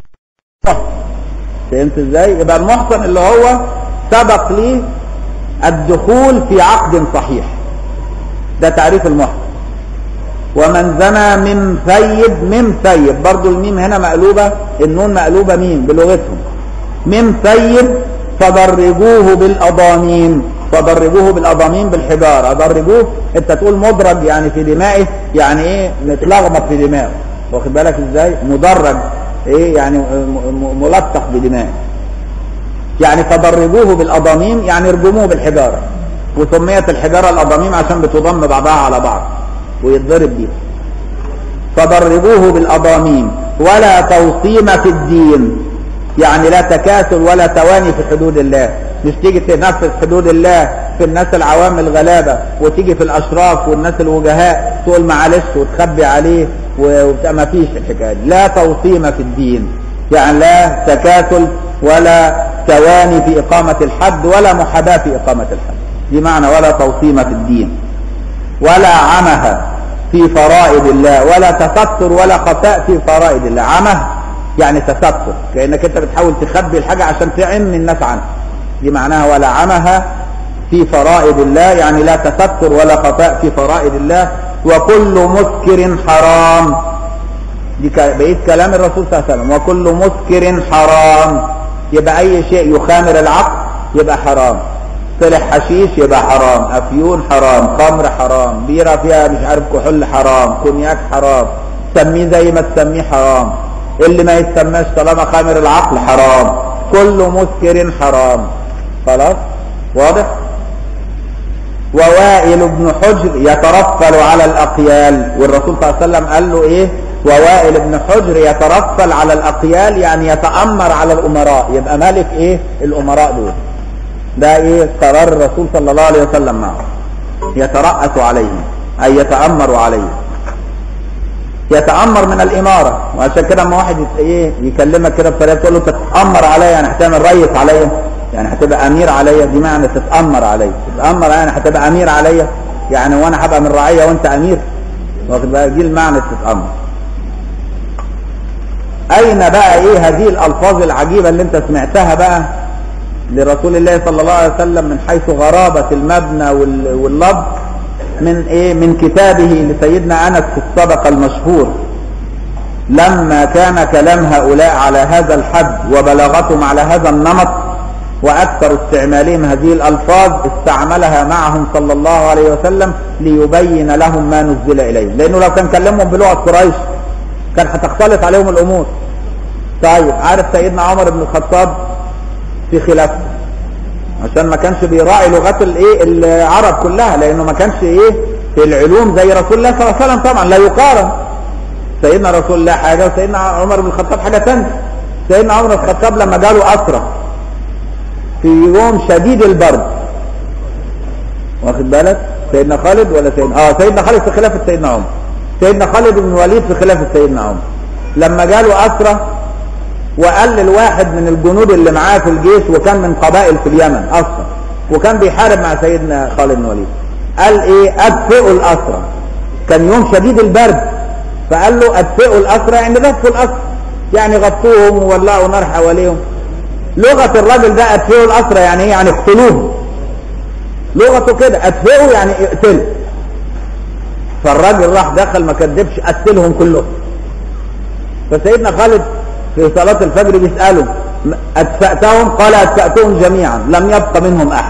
فهمت ازاي؟ يبقى المحصن اللي هو سبق ليه الدخول في عقد صحيح ده تعريف المحصن ومن زنى من ثيب من ثيب برضو الميم هنا مقلوبة النون مقلوبة ميم بلغتهم من ثيب فضربوه بالأضامين فضربوه بالأضامين بالحجارة ضربوه انت تقول مدرج يعني في دمائه يعني ايه متلخبط في دماغه واخد بالك ازاي مدرج ايه يعني ملطخ بدماغه يعني فضربوه بالأضامين يعني ارجموه بالحجارة وسميت الحجارة الأضاميم عشان بتضم بعضها على بعض ويتضرب بيه فضربوه بالأضاميم ولا توصيم في الدين يعني لا تكاسل ولا تواني في حدود الله مش تيجي تنفذ حدود الله في الناس العوام الغلابة وتيجي في الأشراف والناس الوجهاء تقول معلش وتخبي عليه وما فيش الحكايه دي لا توصيم في الدين يعني لا تكاسل ولا تواني في اقامه الحد ولا محاباه في اقامه الحد دي معنى ولا توصيم في الدين ولا عمه في فرائض الله ولا تستر ولا خفاء في فرائض الله عمه يعني تستر كانك انت بتحاول تخبي الحاجه عشان تعم الناس عنها دي معناها ولا عمها في فرائض الله يعني لا تستر ولا خفاء في فرائض الله وكل مسكر حرام دي بقيت كلام الرسول صلى الله عليه وسلم وكل مسكر حرام يبقى اي شيء يخامر العقل يبقى حرام طلع حشيش يبقى حرام افيون حرام خمر حرام بيرة فيها مش عارف كحول حرام كونياك حرام سميه زي ما تسميه حرام اللي ما يتسماش طالما خامر العقل حرام كل مسكر حرام خلاص واضح ووائل بن حجر يترفل على الاقيال والرسول صلى الله عليه وسلم قال له ايه ووائل بن حجر يترفل على الاقيال يعني يتامر على الامراء يبقى مالك ايه الامراء دول ده ايه قرار الرسول صلى الله عليه وسلم معه يترأس عليهم اي يتأمر عليهم يتأمر من الإمارة وعشان كده اما واحد ايه يكلمك كده بطريقة تقول له تتأمر عليا يعني هتعمل ريس عليا يعني هتبقى أمير عليا دي معنى تتأمر عليا تتأمر يعني هتبقى أمير عليا يعني وأنا هبقى من رعية وأنت أمير واخد بالك دي المعنى تتأمر أين بقى إيه هذه الألفاظ العجيبة اللي أنت سمعتها بقى لرسول الله صلى الله عليه وسلم من حيث غرابة المبنى واللفظ من ايه من كتابه لسيدنا انس في الصدقة المشهور لما كان كلام هؤلاء على هذا الحد وبلاغتهم على هذا النمط واكثر استعمالهم هذه الالفاظ استعملها معهم صلى الله عليه وسلم ليبين لهم ما نزل اليهم لانه لو كان كلمهم بلغة قريش كان هتختلط عليهم الامور طيب عارف سيدنا عمر بن الخطاب في خلافته عشان ما كانش بيراعي لغات الايه العرب كلها لانه ما كانش ايه في العلوم زي رسول الله صلى الله عليه وسلم طبعا لا يقارن سيدنا رسول الله حاجه وسيدنا عمر بن الخطاب حاجه ثانيه سيدنا عمر بن الخطاب لما جاله اسرى في يوم شديد البرد واخد بالك سيدنا خالد ولا سيدنا اه سيدنا خالد في خلافه سيدنا عمر سيدنا خالد بن الوليد في خلافه سيدنا عمر لما جاله اسرى وقال للواحد من الجنود اللي معاه في الجيش وكان من قبائل في اليمن اصلا وكان بيحارب مع سيدنا خالد بن الوليد قال ايه ادفئوا الاسرى كان يوم شديد البرد فقال له ادفئوا الاسرى يعني دفوا الاسرى يعني غطوهم وولعوا نار حواليهم لغة الراجل ده ادفئوا الاسرى يعني ايه يعني اقتلوهم لغته كده ادفئوا يعني اقتلوا فالراجل راح دخل ما كدبش قتلهم كلهم فسيدنا خالد في صلاة الفجر بيسأله أدفأتهم قال أدفأتهم جميعا لم يبق منهم أحد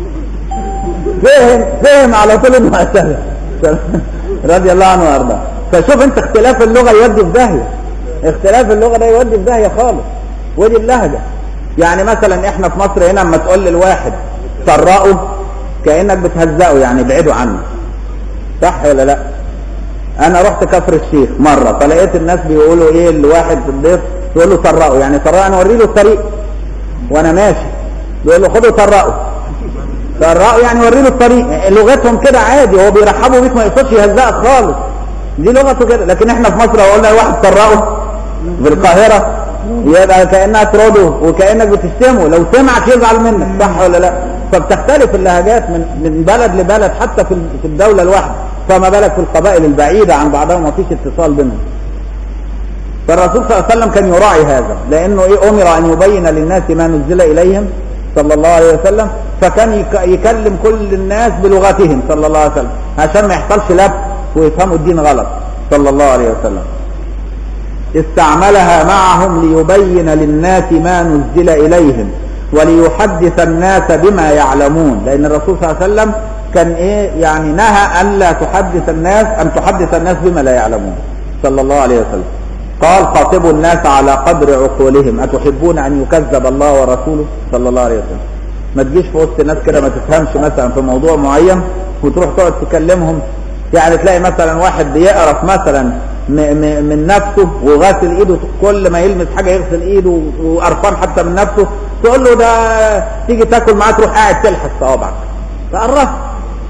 فهم فهم على طول انه قتله رضي الله عنه وارضاه فشوف انت اختلاف اللغة يودي في داهية اختلاف اللغة ده يودي في داهية خالص ودي اللهجة يعني مثلا احنا في مصر هنا اما تقول للواحد سرقه كأنك بتهزقه يعني ابعده عنه صح ولا لا انا رحت كفر الشيخ مرة فلقيت الناس بيقولوا ايه الواحد في الضيف يقول له سرقه يعني سرقه انا اوري له الطريق وانا ماشي يقول له خده سرقه سرقه يعني وري له الطريق لغتهم كده عادي هو بيرحبوا بيك ما يقصدش يهزقك خالص دي لغته كده لكن احنا في مصر لو قلنا واحد سرقه في القاهرة يبقى كأنها تراده وكأنك بتشتمه لو سمعك يزعل منك صح ولا لا فبتختلف اللهجات من من بلد لبلد حتى في في الدولة الواحدة فما بالك في القبائل البعيدة عن بعضها ما فيش اتصال بينهم فالرسول صلى الله عليه وسلم كان يراعي هذا لانه ايه امر ان يبين للناس ما نزل اليهم صلى الله عليه وسلم فكان يكلم كل الناس بلغتهم صلى الله عليه وسلم عشان ما يحصلش لبس ويفهموا الدين غلط صلى الله عليه وسلم استعملها معهم ليبين للناس ما نزل اليهم وليحدث الناس بما يعلمون لان الرسول صلى الله عليه وسلم كان ايه يعني نهى ان لا تحدث الناس ان تحدث الناس بما لا يعلمون صلى الله عليه وسلم قال خاطبوا الناس على قدر عقولهم أتحبون أن يكذب الله ورسوله صلى الله عليه وسلم ما تجيش في وسط ناس كده ما تفهمش مثلا في موضوع معين وتروح تقعد تكلمهم يعني تلاقي مثلا واحد بيقرف مثلا م م من نفسه وغاسل ايده كل ما يلمس حاجه يغسل ايده وقرفان حتى من نفسه تقول له ده تيجي تاكل معاه تروح قاعد تلحس صوابعك تقرف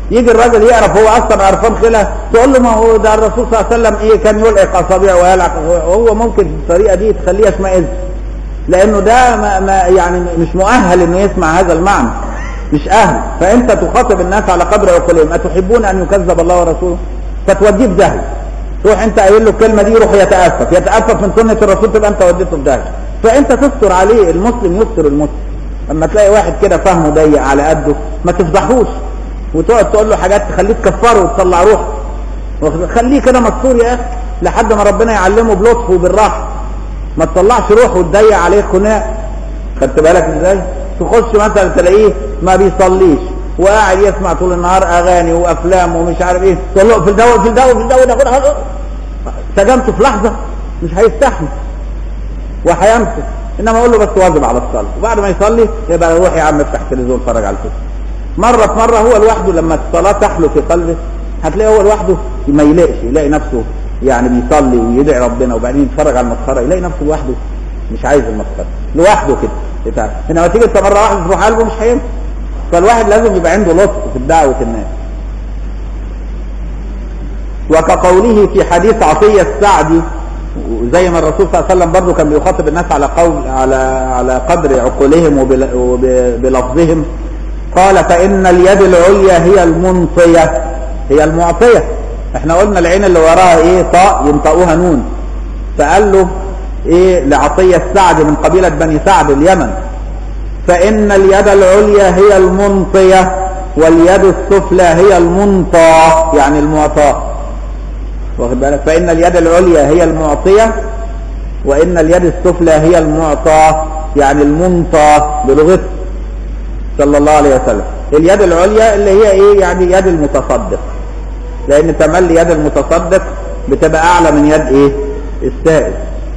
يجي الراجل يعرف هو اصلا عرفان خلع تقول له ما هو ده الرسول صلى الله عليه وسلم ايه كان يلعق اصابعه ويلعق هو ممكن الطريقه دي تخليه يشمئز لانه ده ما ما يعني مش مؤهل انه يسمع هذا المعنى مش اهل فانت تخاطب الناس على قدر عقولهم اتحبون ان يكذب الله ورسوله فتوديه في داهيه تروح انت قايل له الكلمه دي يروح يتأفف يتأفف من سنه الرسول تبقى انت وديته في داهيه فانت تستر عليه المسلم يستر المسلم اما تلاقي واحد كده فهمه ضيق على قده ما تفضحوش وتقعد تقول له حاجات تخليه تكفره وتطلع روحه خليه كده مستور يا اخي لحد ما ربنا يعلمه بلطفه وبالراحه ما تطلعش روحه وتضيق عليه خناق خدت بالك ازاي تخش مثلا تلاقيه ما بيصليش وقاعد يسمع طول النهار اغاني وافلام ومش عارف ايه تقول له في الدواء في الدواء في الدواء ده سجنته في لحظه مش هيستحمل وهيمسك انما اقول له بس واجب على الصلاه وبعد ما يصلي يبقى روح يا عم افتح التلفزيون اتفرج على الفيلم مره في مره هو لوحده لما الصلاه تحلو في قلبه هتلاقيه هو لوحده ما يلاقش يلاقي نفسه يعني بيصلي ويدعي ربنا وبعدين يتفرج على المسخره يلاقي نفسه لوحده مش عايز المسخره لوحده كده بتاع انما تيجي انت مره واحده تروح قلبه مش هينفع فالواحد لازم يبقى عنده لطف في دعوه الناس وكقوله في حديث عطيه السعدي زي ما الرسول صلى الله عليه وسلم برضه كان بيخاطب الناس على قول على على قدر عقولهم وبلفظهم قال فإن اليد العليا هي المنطية هي المعطية احنا قلنا العين اللي وراها ايه طاء ينطقوها نون فقال له ايه لعطية السعد من قبيلة بني سعد اليمن فإن اليد العليا هي المنطية واليد السفلى هي المنطى يعني المعطاة واخد بالك فإن اليد العليا هي المعطية وإن اليد السفلى هي المعطاة يعني المنطى بلغته صلى الله عليه وسلم اليد العليا اللي هي ايه يعني يد المتصدق لان تملي يد المتصدق بتبقى اعلى من يد ايه السائل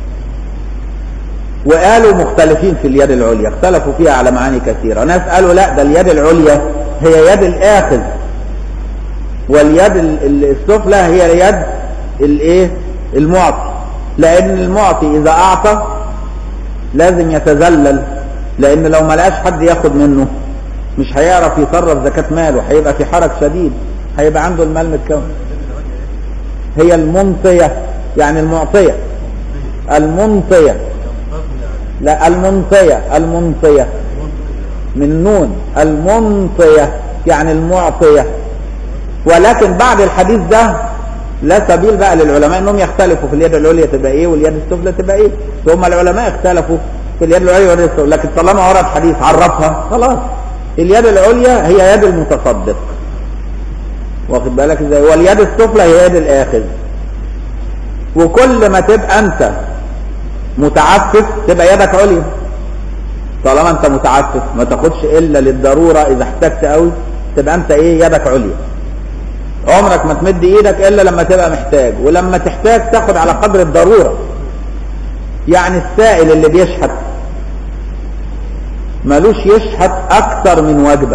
وقالوا مختلفين في اليد العليا اختلفوا فيها على معاني كثيرة ناس قالوا لا ده اليد العليا هي يد الاخذ واليد السفلى هي يد الايه المعطي لان المعطي اذا اعطى لازم يتذلل لان لو ما لقاش حد ياخد منه مش هيعرف يصرف زكاة ماله هيبقى في حرج شديد هيبقى عنده المال متكون هي المنطية يعني المعطية المنطية لا المنطية المنطية من نون المنطية يعني المعطية ولكن بعد الحديث ده لا سبيل بقى للعلماء انهم يختلفوا في اليد العليا تبقى ايه واليد السفلى تبقى ايه ثم العلماء اختلفوا في اليد العليا واليد السفلى لكن طالما ورد حديث عرفها خلاص اليد العليا هي يد المتصدق واخد بالك ازاي واليد السفلى هي يد الاخذ وكل ما تبقى انت متعفف تبقى يدك عليا طالما انت متعفف ما تاخدش الا للضروره اذا احتجت قوي تبقى انت ايه يدك عليا عمرك ما تمد ايدك الا لما تبقى محتاج ولما تحتاج تاخد على قدر الضروره يعني السائل اللي بيشحت ملوش يشحت اكتر من وجبه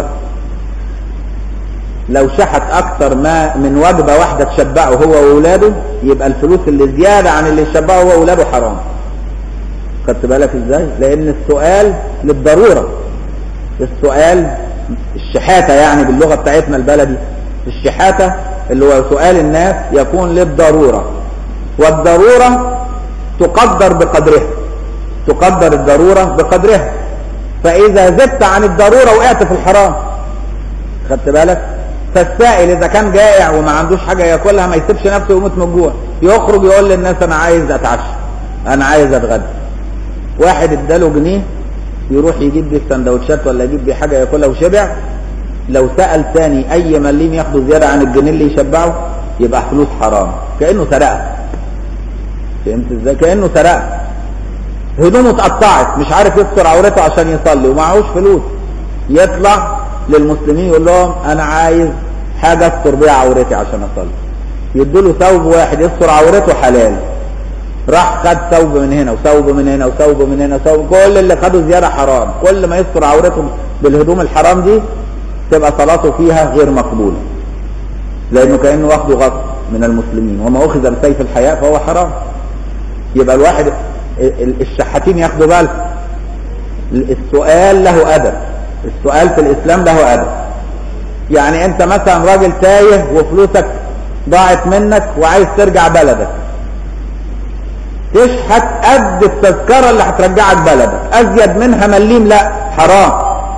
لو شحت اكتر ما من وجبه واحده تشبعه هو واولاده يبقى الفلوس اللي زياده عن اللي يشبعه هو واولاده حرام خدت بالك ازاي لان السؤال للضروره السؤال الشحاته يعني باللغه بتاعتنا البلدي الشحاته اللي هو سؤال الناس يكون للضروره والضروره تقدر بقدرها تقدر الضروره بقدرها فاذا زدت عن الضروره وقعت في الحرام خدت بالك فالسائل اذا كان جائع وما عندوش حاجه ياكلها ما يسيبش نفسه يموت من الجوع يخرج يقول للناس انا عايز اتعشى انا عايز اتغدى واحد اداله جنيه يروح يجيب بيه سندوتشات ولا يجيب بيه حاجه ياكلها وشبع لو سال ثاني اي مليم ياخده زياده عن الجنيه اللي يشبعه يبقى فلوس حرام كانه سرقها فهمت ازاي كانه سرقها هدومه اتقطعت مش عارف يستر عورته عشان يصلي ومعهوش فلوس يطلع للمسلمين يقول لهم انا عايز حاجه استر بيها عورتي عشان اصلي يدوا له ثوب واحد يستر عورته حلال راح خد ثوب من هنا وثوب من هنا وثوب من هنا وثوب كل اللي خده زياده حرام كل ما يستر عورته بالهدوم الحرام دي تبقى صلاته فيها غير مقبوله لانه كانه واخده غصب من المسلمين وما اخذ بسيف الحياء فهو حرام يبقى الواحد الشحاتين ياخدوا بالهم السؤال له ادب السؤال في الاسلام له ادب يعني انت مثلا راجل تايه وفلوسك ضاعت منك وعايز ترجع بلدك تشحت قد التذكرة اللي هترجعك بلدك ازيد منها مليم لا حرام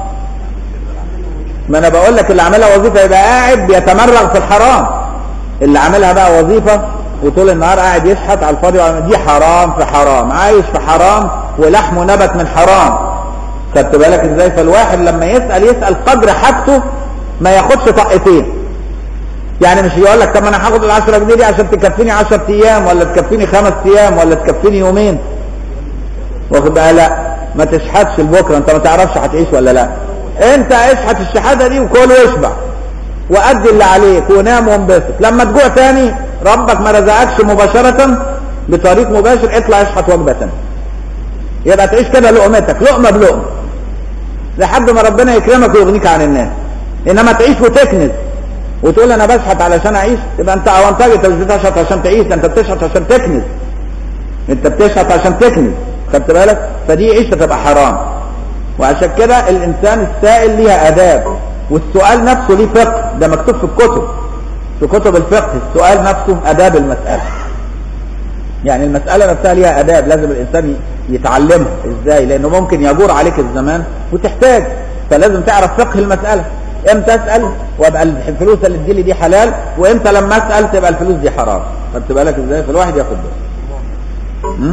ما انا بقول لك اللي عاملها وظيفة يبقى قاعد بيتمرغ في الحرام اللي عاملها بقى وظيفة وطول النهار قاعد يشحت على الفاضي وعلى- دي حرام في حرام عايش في حرام ولحمه نبت من حرام خدت بالك ازاي فالواحد لما يسأل يسأل قدر حاجته ما ياخدش طقتين يعني مش يقول لك طب ما انا هاخد ال 10 جنيه دي عشان تكفيني 10 ايام ولا تكفيني خمس ايام ولا تكفيني يومين واخد بقى لا ما تشحتش لبكره انت ما تعرفش هتعيش ولا لا انت اشحت الشحاته دي وكل واشبع وادي اللي عليك ونام وانبسط لما تجوع تاني ربك ما رزقكش مباشره بطريق مباشر اطلع اشحت وجبه تانية يبقى تعيش كده لقمتك لقمه بلقمه لحد ما ربنا يكرمك ويغنيك عن الناس انما تعيش وتكنز وتقول انا بشحت علشان اعيش يبقى انت اونطاجي انت مش بتشحت عشان تعيش ده انت بتشحت عشان تكنز انت بتشحت عشان تكنز خدت بالك فدي عيشه تبقى حرام وعشان كده الانسان السائل ليها اداب والسؤال نفسه ليه فقه ده مكتوب في الكتب في كتب الفقه السؤال نفسه اداب المساله يعني المسألة نفسها ليها آداب لازم الإنسان يتعلمها إزاي لأنه ممكن يجور عليك الزمان وتحتاج فلازم تعرف فقه المسألة امتى اسأل وابقى الفلوس اللي تجيلي دي حلال وامتى لما اسأل تبقى الفلوس دي حرام خدت بالك ازاي فالواحد ياخد باله م?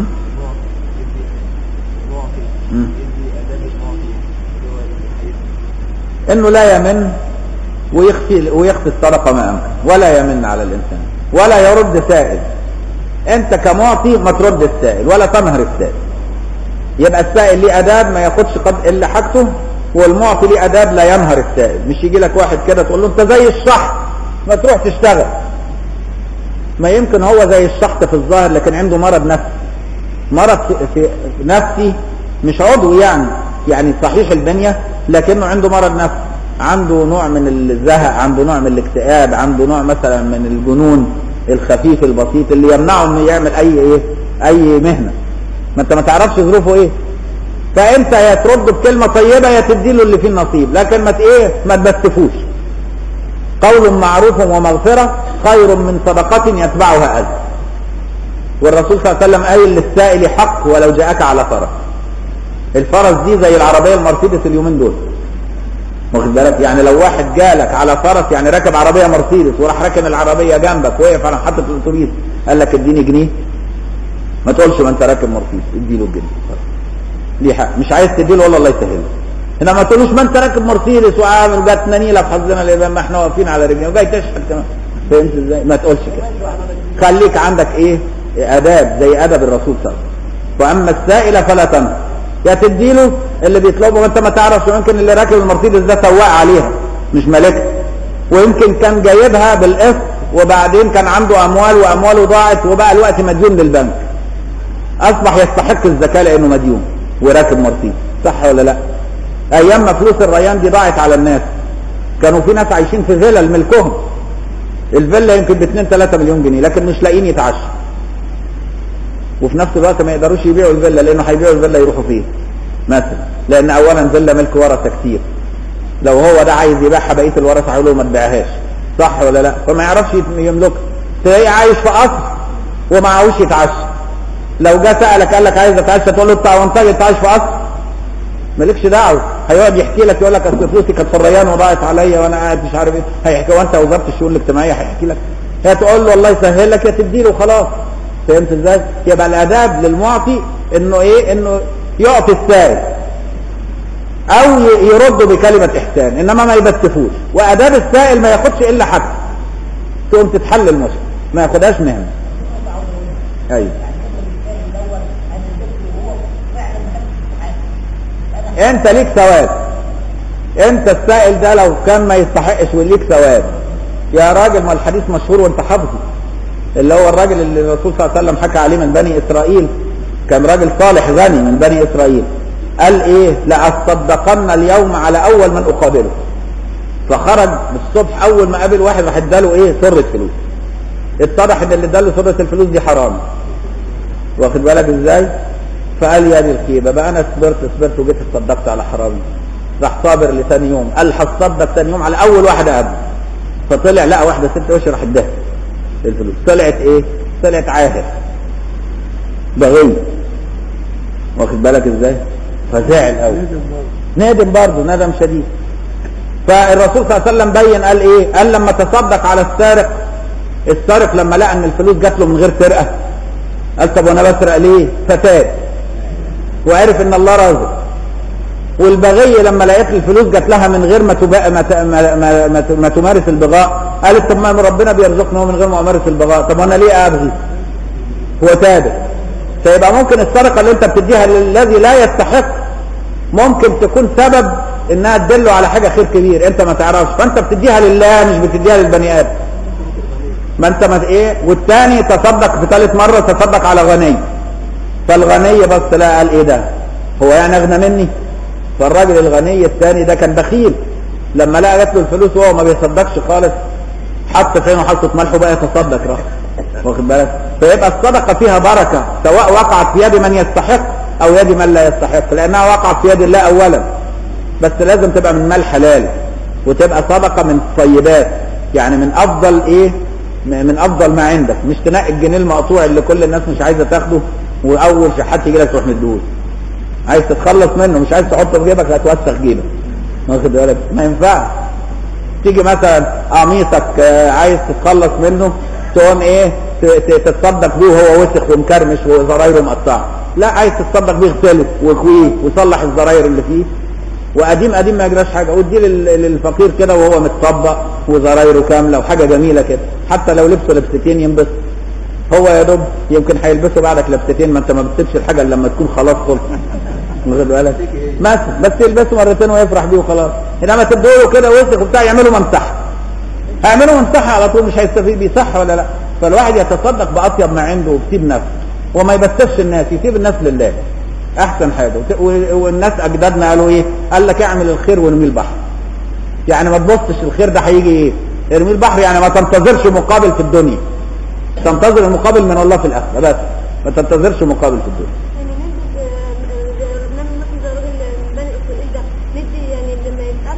م? انه لا يمن ويخفي ويخفي الصدقه ما امكن ولا يمن على الانسان ولا يرد سائل انت كمعطي ما ترد السائل ولا تنهر السائل يبقى السائل ليه اداب ما ياخدش قد الا حاجته والمعطي ليه اداب لا ينهر السائل مش يجي لك واحد كده تقول له انت زي الشحط ما تروح تشتغل ما يمكن هو زي الشحط في الظاهر لكن عنده مرض نفسي مرض في, في نفسي مش عضوي يعني يعني صحيح البنية لكنه عنده مرض نفسي عنده نوع من الزهق عنده نوع من الاكتئاب عنده نوع مثلا من الجنون الخفيف البسيط اللي يمنعه انه يعمل اي ايه اي مهنه ما انت ما تعرفش ظروفه ايه فانت يا ترد بكلمه طيبه يا تديله اللي فيه النصيب لكن ما ت- ايه ما تبستفوش قول معروف ومغفره خير من صدقه يتبعها اذى والرسول صلى الله عليه وسلم قايل للسائل حق ولو جاءك على فرس الفرس دي زي العربيه المرسيدس اليومين دول واخد بالك يعني لو واحد جالك على فرس يعني راكب عربيه مرسيدس وراح راكن العربيه جنبك وقف على محطه الاتوبيس قال لك اديني جنيه ما تقولش ما انت راكب مرسيدس اديله الجنيه ليه حق مش عايز تديله والله الله يسهل هنا ما تقولوش ما انت راكب مرسيدس وعامل جاتنا نيله في حظنا الامام ما احنا واقفين على رجلنا وجاي تشحت كمان فهمت ازاي؟ ما تقولش كده خليك عندك ايه؟ اداب زي ادب الرسول صلى الله عليه وسلم واما السائل فلا تنهر يا تديله اللي بيطلبه وانت ما تعرفش يمكن اللي راكب المرسيدس ده سواق عليها مش مالكها ويمكن كان جايبها بالقسط وبعدين كان عنده اموال وامواله ضاعت وبقى الوقت مديون للبنك اصبح يستحق الزكاه لانه مديون وراكب مرسيدس صح ولا لا ايام ما فلوس الريان دي ضاعت على الناس كانوا في ناس عايشين في فيلل ملكهم الفيلا يمكن ب 2 3 مليون جنيه لكن مش لاقيين يتعشوا وفي نفس الوقت ما يقدروش يبيعوا الفيلا لانه هيبيعوا الفيلا يروحوا فين مثلا لان اولا فيلا ملك ورثه كتير لو هو ده عايز يبيعها بقيه الورثه هيقولوا ما تبيعهاش صح ولا لا فما يعرفش يملكها تلاقيه عايش في قصر ومعهوش يتعشى لو جه سالك قال لك عايز اتعشى تقول له بتاع وانتج انت عايش في قصر مالكش دعوه هيقعد يحكي لك يقول لك اصل فلوسي كانت في الريان وضاعت عليا وانا قاعد مش عارف ايه هيحكي وانت وزاره الشؤون الاجتماعيه هيحكي لك هي تقول له الله يسهل لك يا تديله وخلاص فهمت ازاي؟ يبقى الاداب للمعطي انه ايه؟ انه يعطي السائل او ي- يرد بكلمه احسان انما ما يبتفوش واداب السائل ما ياخدش الا حاجته تقوم تتحل المشكله ما ياخدهاش مهنه ايوه انت ليك ثواب انت السائل ده لو كان ما يستحقش وليك ثواب يا راجل ما الحديث مشهور وانت حافظه اللي هو الراجل اللي الرسول صلى الله عليه وسلم حكى عليه من بني اسرائيل كان راجل صالح غني من بني اسرائيل قال ايه لاصدقن اليوم على اول من اقابله فخرج الصبح اول ما قابل واحد راح اداله ايه سره فلوس اتضح ان اللي اداله سره الفلوس دي حرام واخد بالك ازاي فقال يا دي الخيبه بقى انا صبرت صبرت وجيت اتصدقت على حرامي راح صابر لثاني يوم قال هتصدق ثاني يوم على اول واحده قبل فطلع لقى واحده ست وش راح اداها الفلوس طلعت ايه طلعت عاهر بغي واخد بالك ازاي فزعل قوي ندم برضه ندم شديد فالرسول صلى الله عليه وسلم بين قال ايه قال لما تصدق على السارق السارق لما لقى ان الفلوس جات له من غير سرقه قال طب وانا بسرق ليه فتاب وعرف ان الله رازق والبغية لما لقيت الفلوس جات لها من غير ما تبقى ما, ت- ما, ما, ما, ت- ما تمارس البغاء قالت طب ما ربنا بيرزقنا هو من غير ما امارس البغاء طب انا ليه ابغي هو تابع فيبقى ممكن السرقه اللي انت بتديها للذي لا يستحق ممكن تكون سبب انها تدله على حاجه خير كبير انت ما تعرفش فانت بتديها لله مش بتديها للبني ادم ما انت ما ايه والثاني تصدق في ثالث مره تصدق على غني فالغني بص لا قال ايه ده هو يعني اغنى مني فالراجل الغني الثاني ده كان بخيل لما لقى جات له الفلوس وهو ما بيصدقش خالص حط فين وحطه ملح وبقى يتصدق راح واخد بالك فيبقى الصدقه فيها بركه سواء وقعت في يد من يستحق او يد من لا يستحق لانها وقعت في يد الله اولا بس لازم تبقى من مال حلال وتبقى صدقه من الطيبات يعني من افضل ايه م- من افضل ما عندك مش تنقي الجنيه المقطوع اللي كل الناس مش عايزه تاخده واول شحات يجي لك تروح مديهوله عايز تتخلص منه مش عايز تحطه في جيبك هتوسخ جيبك واخد بالك ما ينفعش تيجي مثلا قميصك آه، عايز تتخلص منه تقوم ايه ت- ت- تتصدق بيه وهو وسخ ومكرمش وزرايره مقطعه لا عايز تتصدق بيه اغسله واكويه وصلح الزراير اللي فيه وقديم قديم ما يجراش حاجه واديه لل- للفقير كده وهو متطبق وزرايره كامله وحاجه جميله كده حتى لو لبسه لبستين ينبسط هو يا دوب يمكن هيلبسه بعدك لبستين ما انت ما بتسيبش الحاجه إلا لما تكون خلاص خلص واخد بالك مثلا بس يلبسه مرتين ويفرح بيه وخلاص انما تدوله كده وسخ وبتاع يعملوا ممسحه هيعملوا ممسحه على طول مش هيستفيد بيه صح ولا لا فالواحد يتصدق باطيب ما عنده ويسيب نفسه وما يبسفش الناس يسيب الناس لله احسن حاجه وت- و- والناس اجدادنا قالوا ايه قال لك اعمل الخير وارمي البحر يعني ما تبصش الخير ده هيجي ايه ارمي البحر يعني ما تنتظرش مقابل في الدنيا تنتظر المقابل من الله في الاخره بس ما تنتظرش مقابل في الدنيا يعني ندي نعمل مثلا زي راجل بني اسرائيل ده ندي يعني لما يسأل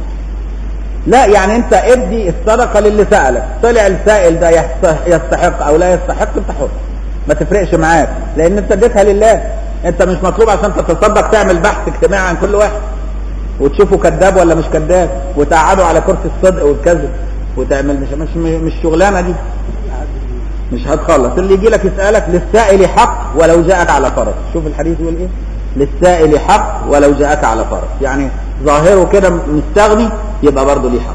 لا يعني انت ادي الصدقه للي سالك طلع السائل ده يستح- يستحق او لا يستحق انت حر ما تفرقش معاك لان انت اديتها لله انت مش مطلوب عشان تتصدق تعمل بحث اجتماعي عن كل واحد وتشوفه كذاب ولا مش كذاب وتقعده على كرسي الصدق والكذب وتعمل مش مش مش شغلانه دي مش هتخلص اللي يجي لك يسالك للسائل حق ولو جاءك على فرس شوف الحديث يقول ايه للسائل حق ولو جاءك على فرس يعني ظاهره كده مستغني يبقى برضه ليه حق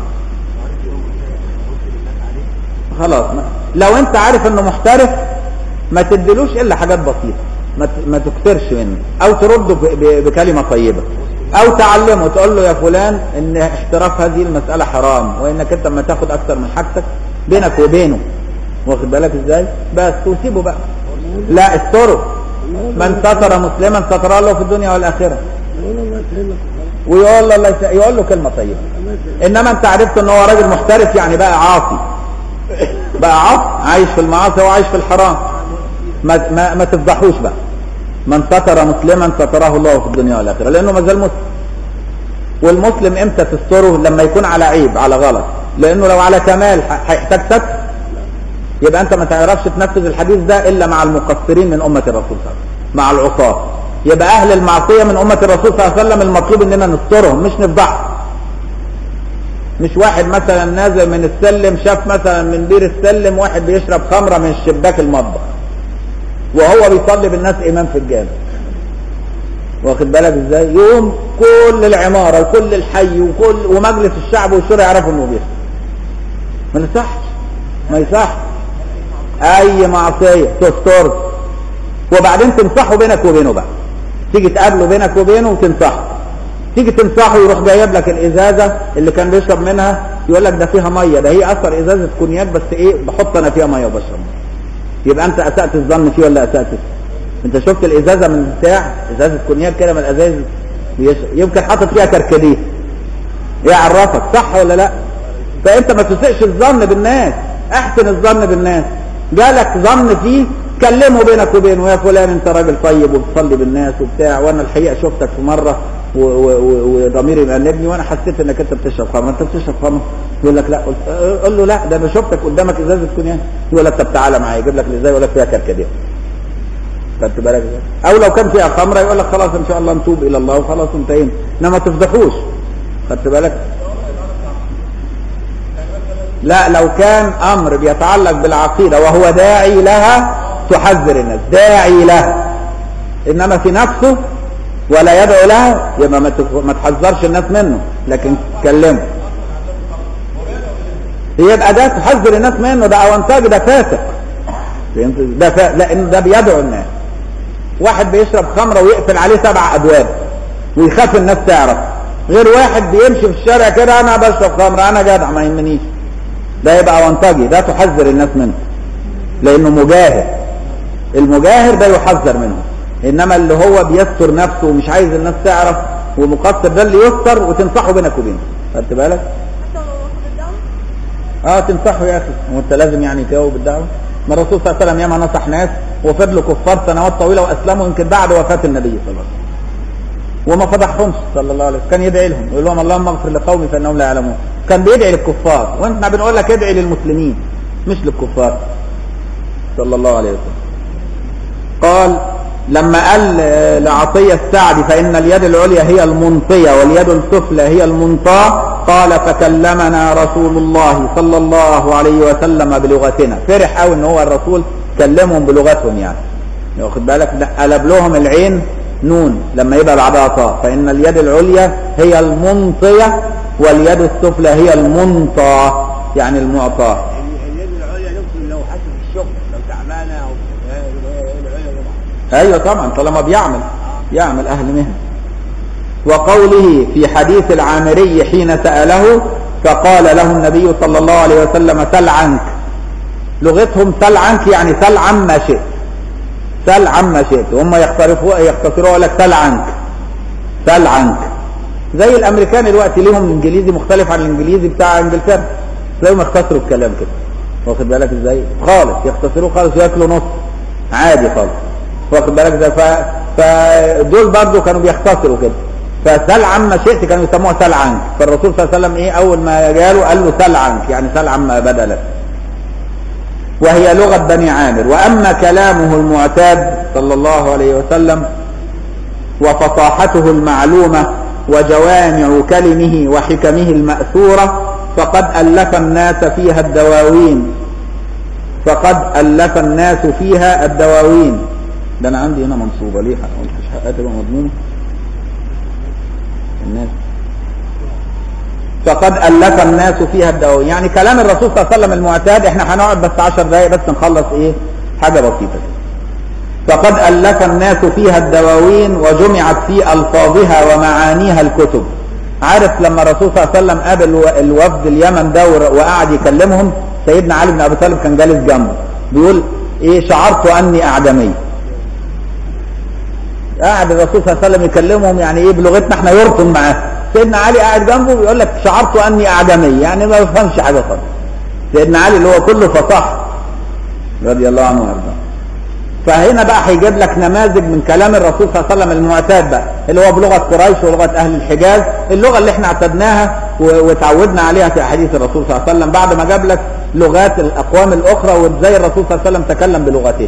خلاص ما. لو انت عارف انه محترف ما تديلوش الا حاجات بسيطه ما ت- ما تكثرش منه او ترده ب- ب- بكلمه طيبه او تعلمه تقول له يا فلان ان احتراف هذه المساله حرام وانك انت لما تاخد اكثر من حاجتك بينك وبينه واخد بالك ازاي بس وسيبه بقى لا استره من ستر مسلما ستر الله في الدنيا والاخره ويقول له الله يس- يقول له كلمه طيبه انما انت عرفت ان هو راجل محترف يعني بقى عاصي بقى عاصي عايش في المعاصي وعايش في الحرام ما ما, ما تفضحوش بقى من ستر مسلما ستره الله في الدنيا والاخره لانه ما زال مسلم والمسلم امتى تستره لما يكون على عيب على غلط لانه لو على كمال ح- هيحتاج ستر يبقى انت ما تعرفش تنفذ الحديث ده الا مع المقصرين من امه الرسول صلى الله عليه وسلم مع العصاة يبقى اهل المعصيه من امه الرسول صلى الله عليه وسلم المطلوب اننا نسترهم مش نفضحهم مش واحد مثلا نازل من السلم شاف مثلا من بير السلم واحد بيشرب خمره من شباك المطبخ وهو بيصلي بالناس امام في الجامع واخد بالك ازاي يقوم كل العماره وكل الحي وكل ومجلس الشعب والشورى يعرفوا انه بيشرب ما يصحش ما يصحش اي معصيه تستر وبعدين تنصحه بينك وبينه بقى تيجي تقابله بينك وبينه وتنصحه تيجي تنصحه يروح جايب لك الازازه اللي كان بيشرب منها يقول لك ده فيها ميه ده هي اثر ازازه كونياك بس ايه بحط انا فيها ميه وبشرب يبقى انت اسات الظن فيه ولا اسات انت شفت الازازه من بتاع ازازه كونياك كده من الازاز بيشرب. يمكن حاطط فيها كركديه يعرفك صح ولا لا فانت ما تسئش الظن بالناس احسن الظن بالناس جالك ظن فيه كلمه بينك وبينه يا فلان انت راجل طيب وبتصلي بالناس وبتاع وانا الحقيقه شفتك في مره و- و- و- وضميري يأنبني وانا حسيت انك انت بتشرب خمر انت بتشرب خمر يقول لك لا قلت أه، قول له لا ده انا شفتك قدامك ازازه كونياك يقول لك طب تعالى معايا يجيب لك الازازه يقول لك فيها كركديه خدت بالك ازاي؟ او لو كان فيها خمره يقول لك خلاص ان شاء الله نتوب الى الله وخلاص انتهينا انما ما تفضحوش خدت بالك لا لو كان امر بيتعلق بالعقيده وهو داعي لها تحذر الناس داعي لها انما في نفسه ولا يدعو لها يبقى ما تف- ما تحذرش الناس منه لكن كلمه يبقى ده تحذر الناس منه ده اونتاج ده فاسق فهمت؟ ده ف... لان ده بيدعو الناس واحد بيشرب خمره ويقفل عليه سبع ابواب ويخاف الناس تعرف غير واحد بيمشي في الشارع كده انا بشرب خمره انا جدع ما يهمنيش ده يبقى اونتاجي ده تحذر الناس منه لانه مجاهر المجاهر ده يحذر منه انما اللي هو بيستر نفسه ومش عايز الناس تعرف ومقصر ده اللي يستر وتنصحه بينك وبينه خدت بالك حتى لو واخد الدعوة اه تنصحه يا اخي وانت لازم يعني تجاوب بالدعوه ما الرسول صلى الله عليه وسلم ياما نصح ناس وفضلوا كفار سنوات طويله واسلموا يمكن بعد وفاه النبي صلى الله عليه وسلم وما فضحهمش صلى الله عليه وسلم كان يدعي لهم يقول لهم اللهم اغفر لقومي فانهم لا يعلمون كان بيدعي للكفار وانت بنقول لك ادعي للمسلمين مش للكفار صلى الله عليه وسلم قال لما قال آه، لعطية السعدي فإن اليد العليا هي المنطية واليد السفلى هي المنطاة قال فكلمنا رسول الله صلى الله عليه وسلم بلغتنا فرح قوي ان هو الرسول كلمهم بلغتهم يعني واخد بالك ده قلب لهم العين نون لما يبقى بعدها طاء فإن اليد العليا هي المنطية واليد السفلى هي المنطى يعني المعطاة اليد العليا يمكن لو حاسس الشغل لو تعبانه او العليا طبعا ايوه طبعا طالما بيعمل يعمل اهل مهنه وقوله في حديث العامري حين سأله فقال له النبي صلى الله عليه وسلم سل عنك لغتهم سل عنك يعني سل عما شئت سل عما شئت هم يختصروا يختصروا يقول لك سل عنك سل عنك زي الامريكان دلوقتي ليهم الانجليزي مختلف عن الانجليزي بتاع انجلترا تلاقيهم يختصروا الكلام كده واخد بالك ازاي خالص يختصروه خالص وياكلوا نص عادي خالص واخد بالك ازاي ف... فدول برضو كانوا بيختصروا كده فسل عما شئت كانوا يسموها سل عنك فالرسول صلى الله عليه وسلم ايه اول ما جاله قال له سل عنك يعني سل عما بدا لك وهي لغة بني عامر وأما كلامه المعتاد صلى الله عليه وسلم وفصاحته المعلومة وجوامع كلمه وحكمه المأثورة فقد ألف الناس فيها الدواوين فقد ألف الناس فيها الدواوين ده أنا عندي هنا منصوبة ليه مش حقها تبقى مضمونة الناس فقد ألف الناس فيها الدواوين يعني كلام الرسول صلى الله عليه وسلم المعتاد احنا هنقعد بس عشر دقايق بس نخلص ايه حاجة بسيطة كده. فقد ألف الناس فيها الدواوين وجمعت في ألفاظها ومعانيها الكتب عارف لما الرسول صلى الله عليه وسلم قابل و- الوفد اليمن ده ور- وقعد يكلمهم سيدنا علي بن أبي طالب كان جالس جنبه بيقول ايه شعرت أني أعجمي قاعد الرسول صلى الله عليه وسلم يكلمهم يعني ايه بلغتنا احنا يرطن معاه سيدنا علي قاعد جنبه بيقول لك شعرت اني اعجمي يعني ما بفهمش حاجه خالص سيدنا علي اللي هو كله فصاحه رضي الله عنه وارضاه فهنا بقى هيجيب لك نماذج من كلام الرسول صلى الله عليه وسلم المعتاد بقى اللي هو بلغه قريش ولغه اهل الحجاز اللغه اللي احنا اعتدناها و- وتعودنا عليها في احاديث الرسول صلى الله عليه وسلم بعد ما جاب لك لغات الاقوام الاخرى وازاي الرسول صلى الله عليه وسلم تكلم بلغتهم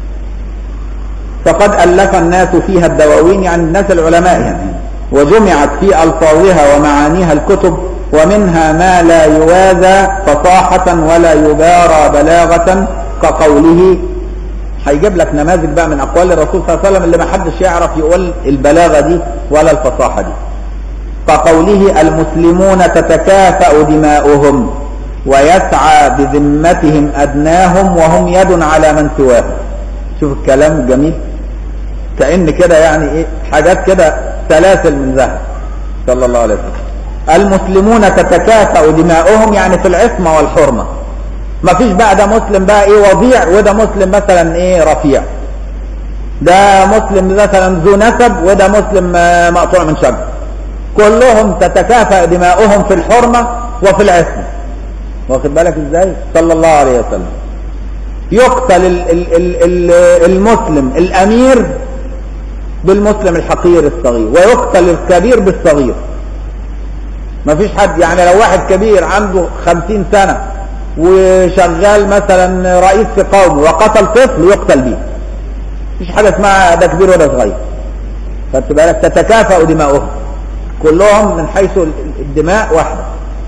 فقد ألف الناس فيها الدواوين يعني الناس العلماء يعني وجمعت في ألفاظها ومعانيها الكتب ومنها ما لا يوازى فصاحة ولا يبارى بلاغة كقوله هيجيب لك نماذج بقى من أقوال الرسول صلى الله عليه وسلم اللي ما حدش يعرف يقول البلاغة دي ولا الفصاحة دي كقوله المسلمون تتكافأ دماؤهم ويسعى بذمتهم أدناهم وهم يد على من سواهم شوف الكلام الجميل كأن كده يعني ايه حاجات كده سلاسل من ذهب صلى الله عليه وسلم المسلمون تتكافأ دماؤهم يعني في العصمة والحرمة ما فيش بقى ده مسلم بقى ايه وضيع وده مسلم مثلا ايه رفيع ده مسلم مثلا ذو نسب وده مسلم آه، مقطوع من شجر كلهم تتكافأ دماؤهم في الحرمة وفي العصمة واخد بالك ازاي صلى الله عليه وسلم يقتل ال ال ال ال المسلم الامير بالمسلم الحقير الصغير ويقتل الكبير بالصغير ما فيش حد يعني لو واحد كبير عنده خمسين سنة وشغال مثلا رئيس في قومه وقتل طفل يقتل به مفيش حاجة اسمها ده كبير ولا صغير خدت بالك تتكافأ دماؤهم كلهم من حيث الدماء واحدة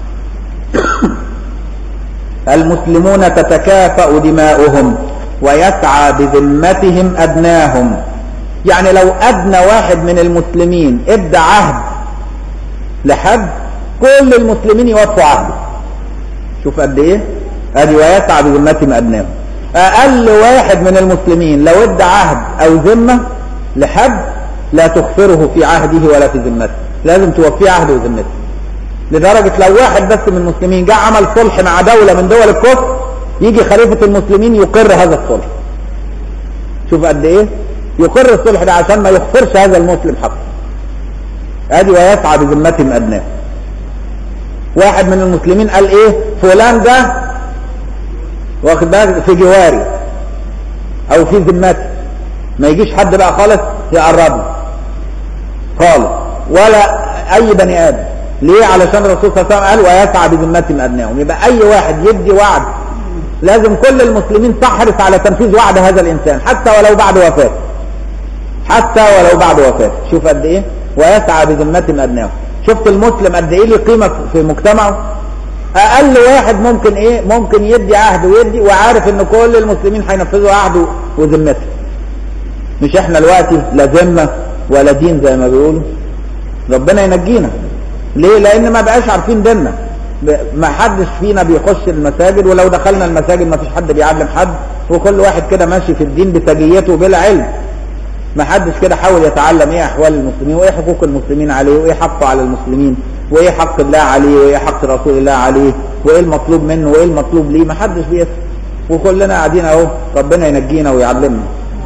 المسلمون تتكافأ دماؤهم ويسعى بذمتهم أدناهم يعني لو أدنى واحد من المسلمين ادى عهد لحد كل المسلمين يوفوا عهده شوف قد ايه ادي ويسعى بذمتهم أدناهم أقل واحد من المسلمين لو ادى عهد أو ذمة لحد لا تخفره في عهده ولا في ذمته لازم توفيه عهده وذمته لدرجة لو واحد بس من المسلمين جاء عمل صلح مع دولة من دول الكفر يجي خليفة المسلمين يقر هذا الصلح شوف قد ايه يقر الصلح ده عشان ما يخسرش هذا المسلم حقه ادي ويسعى بذمتهم ادناه واحد من المسلمين قال ايه فلان ده واخد بالك في جواري او في ذمتي ما يجيش حد بقى خالص يقرب له خالص ولا اي بني ادم ليه علشان الرسول صلى الله عليه وسلم قال ويسعى بذمتهم ادناهم يبقى اي واحد يدي وعد لازم كل المسلمين تحرص على تنفيذ وعد هذا الانسان حتى ولو بعد وفاته حتى ولو بعد وفاته شوف قد ايه ويسعى بذمتهم ادناهم شفت المسلم قد ايه له قيمه في مجتمعه اقل واحد ممكن ايه ممكن يدي عهد ويدي وعارف ان كل المسلمين هينفذوا عهده وذمته مش احنا دلوقتي لا ذمه ولا دين زي ما بيقولوا ربنا ينجينا ليه لان ما بقاش عارفين ديننا ما حدش فينا بيخش المساجد ولو دخلنا المساجد ما فيش حد بيعلم حد وكل واحد كده ماشي في الدين بتجيته بلا علم ما حدش كده حاول يتعلم ايه احوال المسلمين وايه حقوق المسلمين عليه وايه حقه على المسلمين وايه حق الله عليه وايه حق رسول الله عليه وايه المطلوب منه وايه المطلوب ليه ما حدش بيسأل وكلنا قاعدين اهو ربنا ينجينا ويعلمنا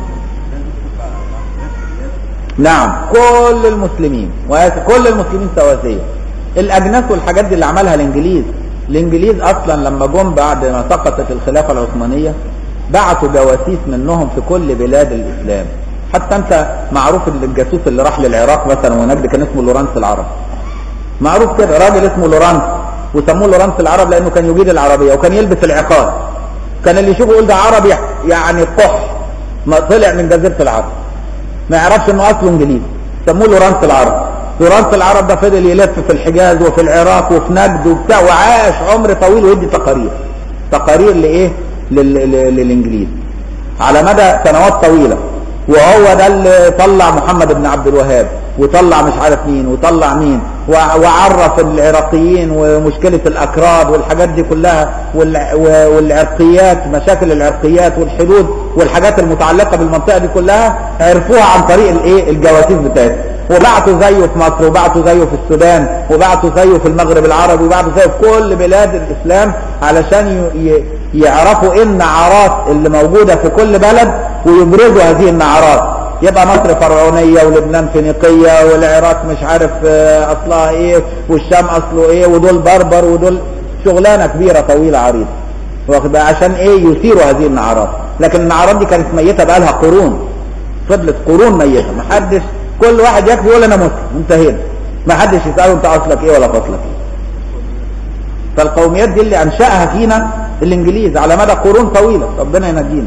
نعم كل المسلمين كل المسلمين سواسية الاجناس والحاجات دي اللي عملها الانجليز الانجليز اصلا لما جم بعد ما سقطت الخلافة العثمانية بعتوا جواسيس منهم في كل بلاد الاسلام حتى انت معروف ان الجاسوس اللي راح للعراق مثلا ونجد كان اسمه لورانس العرب معروف كده راجل اسمه لورانس وسموه لورانس العرب لانه كان يجيد العربية وكان يلبس العقال كان اللي يشوفه يقول ده عربي يعني قح ما طلع من جزيرة العرب ما يعرفش انه اصله انجليزي سموه لورانس العرب لورانس العرب ده فضل يلف في الحجاز وفي العراق وفي نجد وبتاع وعاش عمر طويل ويدي تقارير تقارير لايه لل... لل... للانجليز على مدى سنوات طويله وهو ده اللي طلع محمد بن عبد الوهاب وطلع مش عارف مين وطلع مين وعرف العراقيين ومشكلة الأكراد والحاجات دي كلها والعرقيات مشاكل العرقيات والحدود والحاجات المتعلقة بالمنطقة دي كلها عرفوها عن طريق الايه الجواسيس بتاعتهم وبعتوا زيه في مصر وبعتوا زيه في السودان وبعتوا زيه في المغرب العربي وبعتوا زيه في كل بلاد الإسلام علشان يعرفوا ايه النعرات اللي موجودة في كل بلد ويبرزوا هذه النعرات يبقى مصر فرعونية ولبنان فينيقية والعراق مش عارف اصلها ايه والشام اصله ايه ودول بربر ودول شغلانة كبيرة طويلة عريضة واخد عشان ايه يثيروا هذه النعرات لكن النعرات دي كانت ميتة بقالها قرون فضلت قرون ميتة محدش كل واحد يكفي يقول انا مسلم انتهينا ما حدش يسأله انت اصلك ايه ولا فصلك ايه فالقوميات دي اللي انشأها فينا الانجليز على مدى قرون طويلة ربنا ينجينا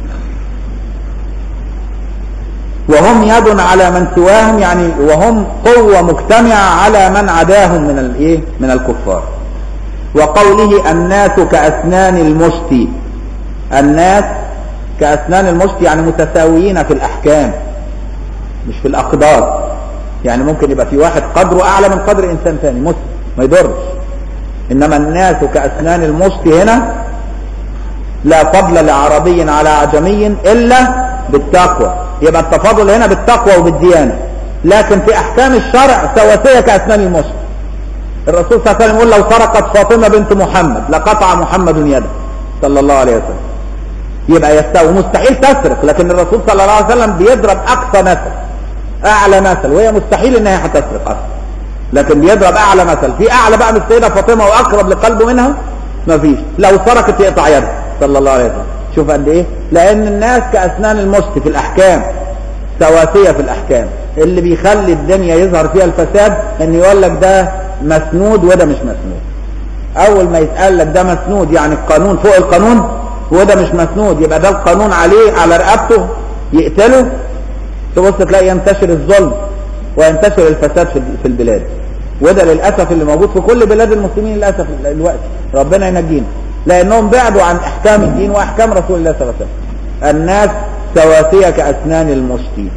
وهم يد على من سواهم يعني وهم قوة مجتمعة على من عداهم من الايه من الكفار وقوله الناس كأسنان المشت الناس كأسنان المشت يعني متساويين في الأحكام مش في الأقدار يعني ممكن يبقى في واحد قدره أعلى من قدر إنسان ثاني مسلم ما يضرش إنما الناس كأسنان المشت هنا لا فضل لعربي على عجمي إلا بالتقوى يبقى التفاضل هنا بالتقوى وبالديانة لكن في احكام الشرع سواسية كاسنان المشت الرسول صلى الله عليه وسلم يقول لو سرقت فاطمة بنت محمد لقطع محمد يده صلى الله عليه وسلم يبقى يستوي مستحيل تسرق لكن الرسول صلى الله عليه وسلم بيضرب اقصى مثل اعلى مثل وهي مستحيل ان هي هتسرق اصلا لكن بيضرب اعلى مثل في اعلى بقى من السيدة فاطمة واقرب لقلبه منها مفيش لو سرقت يقطع يده صلى الله عليه وسلم شوف قد ايه لان الناس كاسنان المشت في الاحكام سواسية في الأحكام اللي بيخلي الدنيا يظهر فيها الفساد ان يقول لك ده مسنود وده مش مسنود اول ما يتقال لك ده مسنود يعني القانون فوق القانون وده مش مسنود يبقى ده القانون عليه على رقبته يقتله تبص تلاقي ينتشر الظلم وينتشر الفساد في في البلاد وده للاسف اللي موجود في كل بلاد المسلمين للاسف الوقت ربنا ينجينا لانهم بعدوا عن احكام الدين واحكام رسول الله صلى الله عليه وسلم الناس سواسية كاسنان المشتي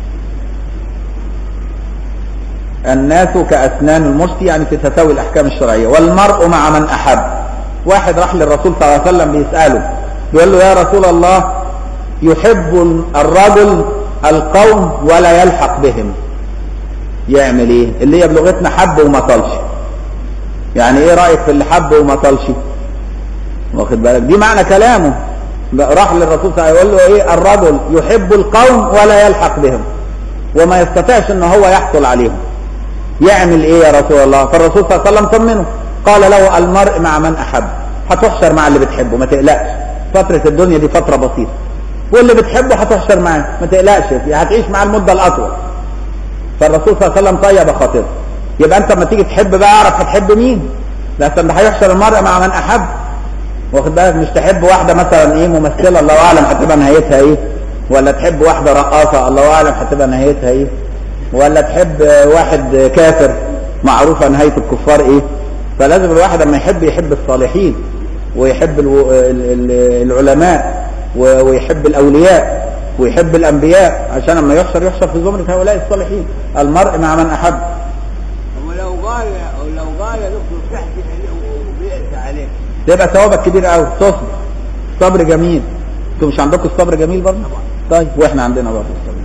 الناس كاسنان المشتي يعني تتساوي الاحكام الشرعيه والمرء مع من احب واحد راح للرسول صلى الله عليه وسلم بيساله بيقول له يا رسول الله يحب الرجل القوم ولا يلحق بهم يعمل ايه اللي هي بلغتنا حب وما طلش يعني ايه رايك في اللي حب وما طلش واخد بالك دي معنى كلامه راح للرسول صلى الله عليه وسلم يقول له ايه الرجل يحب القوم ولا يلحق بهم وما يستطيعش ان هو يحصل عليهم يعمل ايه يا رسول الله فالرسول صلى الله عليه وسلم طمنه قال له المرء مع من احب هتحشر مع اللي بتحبه ما تقلقش فترة الدنيا دي فترة بسيطة واللي بتحبه هتحشر معاه ما تقلقش هتعيش معاه المدة الأطول فالرسول صلى الله عليه وسلم طيب خاطره يبقى انت لما تيجي تحب بقى اعرف هتحب مين لكن ده هيحشر المرء مع من احب واخد بالك مش تحب واحده مثلا ايه ممثله الله اعلم هتبقى نهايتها ايه ولا تحب واحده رقاصه الله اعلم هتبقى نهايتها ايه ولا تحب واحد كافر معروفه نهايه الكفار ايه فلازم الواحد لما يحب يحب الصالحين ويحب الو... ال... ال... العلماء و... ويحب الاولياء ويحب الانبياء عشان لما يحشر يحشر في زمره هؤلاء الصالحين المرء مع من احب ولو قال ولو قال يا دكتور تحكي وبيأس عليه تبقى ثوابك كبير قوي تصبر الصبر جميل انتوا مش عندكم الصبر جميل برضه طيب واحنا عندنا برضه الصبر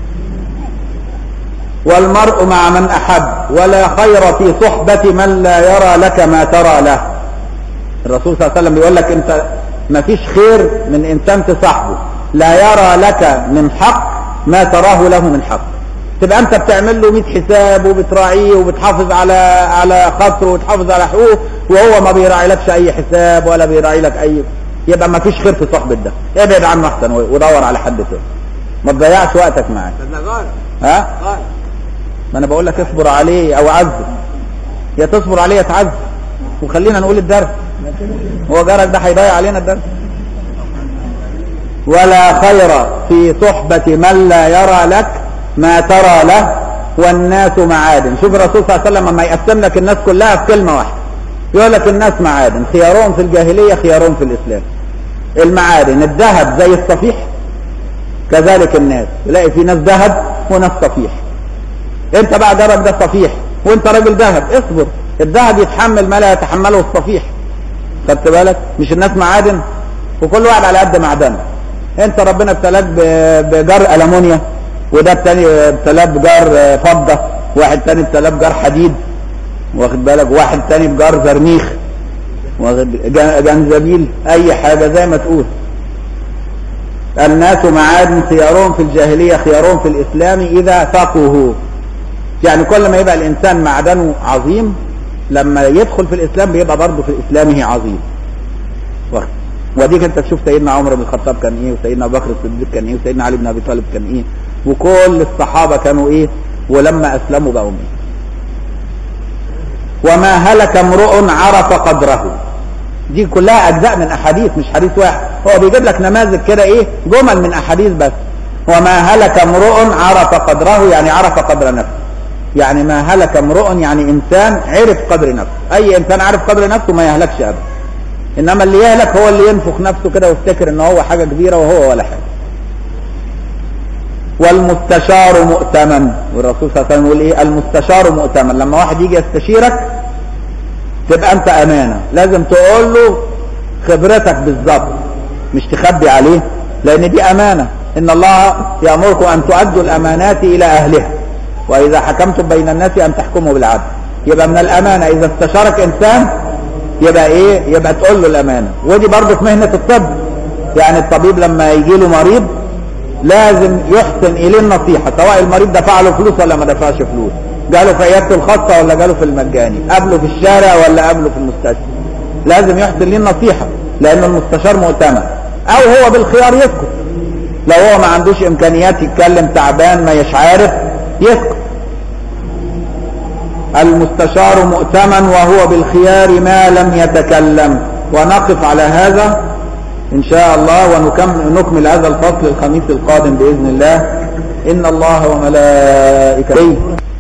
والمرء مع من احب ولا خير في صحبة من لا يرى لك ما ترى له الرسول صلى الله عليه وسلم بيقول لك انت ما فيش خير من انسان تصاحبه لا يرى لك من حق ما تراه له من حق تبقى انت بتعمل له 100 حساب وبتراعيه وبتحافظ على على خاطره وتحافظ على حقوقه وهو ما بيراعي لكش اي حساب ولا بيراعي لك اي يبقى ما فيش خير في صحبة ده ابعد عنه احسن ودور على حد تاني ما تضيعش وقتك معاه طب قال ها قال ما انا بقول لك اصبر عليه او عذب يا تصبر عليه يا تعذب وخلينا نقول الدرس هو جارك ده هيضيع علينا الدرس ولا خير في صحبة من لا يرى لك ما ترى له والناس معادن شوف الرسول صلى الله عليه وسلم لما يقسم لك الناس كلها في كلمة واحدة يقول لك الناس معادن خيارهم في الجاهلية خيارهم في الإسلام المعادن الذهب زي الصفيح كذلك الناس تلاقي في ناس ذهب وناس صفيح انت بقى جرب ده صفيح وانت راجل ذهب اصبر الذهب يتحمل ما لا يتحمله الصفيح خدت بالك مش الناس معادن وكل واحد على قد معدنه انت ربنا ابتلاك بجار المونيا وده التاني ابتلاه بجار فضه واحد تاني ابتلاه بجار حديد واخد بالك واحد تاني بجار زرنيخ واخد جنزبيل اي حاجه زي ما تقول الناس معادن خيارهم في الجاهليه خيارهم في الاسلام اذا فقهوا يعني كل ما يبقى الانسان معدنه عظيم لما يدخل في الاسلام بيبقى برضه في اسلامه عظيم واخد وديك انت تشوف سيدنا عمر بن الخطاب كان ايه وسيدنا ابو بكر الصديق كان ايه وسيدنا علي بن ابي طالب كان ايه وكل الصحابه كانوا ايه ولما اسلموا بقوا ايه وما هلك امرؤ عرف قدره دي كلها اجزاء من احاديث مش حديث واحد هو بيجيب لك نماذج كده ايه جمل من احاديث بس وما هلك امرؤ عرف قدره يعني عرف قدر نفسه يعني ما هلك امرؤ يعني انسان عرف قدر نفسه اي انسان عارف قدر نفسه ما يهلكش ابدا انما اللي يهلك هو اللي ينفخ نفسه كده ويفتكر ان هو حاجه كبيره وهو ولا حاجه والمستشار مؤتمن والرسول صلى الله عليه وسلم يقول ايه المستشار مؤتمن لما واحد يجي يستشيرك تبقى انت امانه لازم تقول له خبرتك بالظبط مش تخبي عليه لان دي امانه ان الله يامركم ان تؤدوا الامانات الى اهلها واذا حكمتم بين الناس ان تحكموا بالعدل يبقى من الامانه اذا استشارك انسان يبقى ايه يبقى تقول له الامانه ودي برضه في مهنه الطب يعني الطبيب لما يجي له مريض لازم يحسن اليه النصيحه سواء المريض دفع له فلوس ولا ما دفعش فلوس جاله في عيادته الخاصه ولا جاله في المجاني قابله في الشارع ولا قابله في المستشفى لازم يحسن ليه النصيحه لان المستشار مؤتمن او هو بالخيار يسكت لو هو ما عندوش امكانيات يتكلم تعبان ما يش عارف يسكت المستشار مؤتمن وهو بالخيار ما لم يتكلم ونقف على هذا ان شاء الله ونكمل هذا الفصل الخميس القادم باذن الله ان الله وملائكته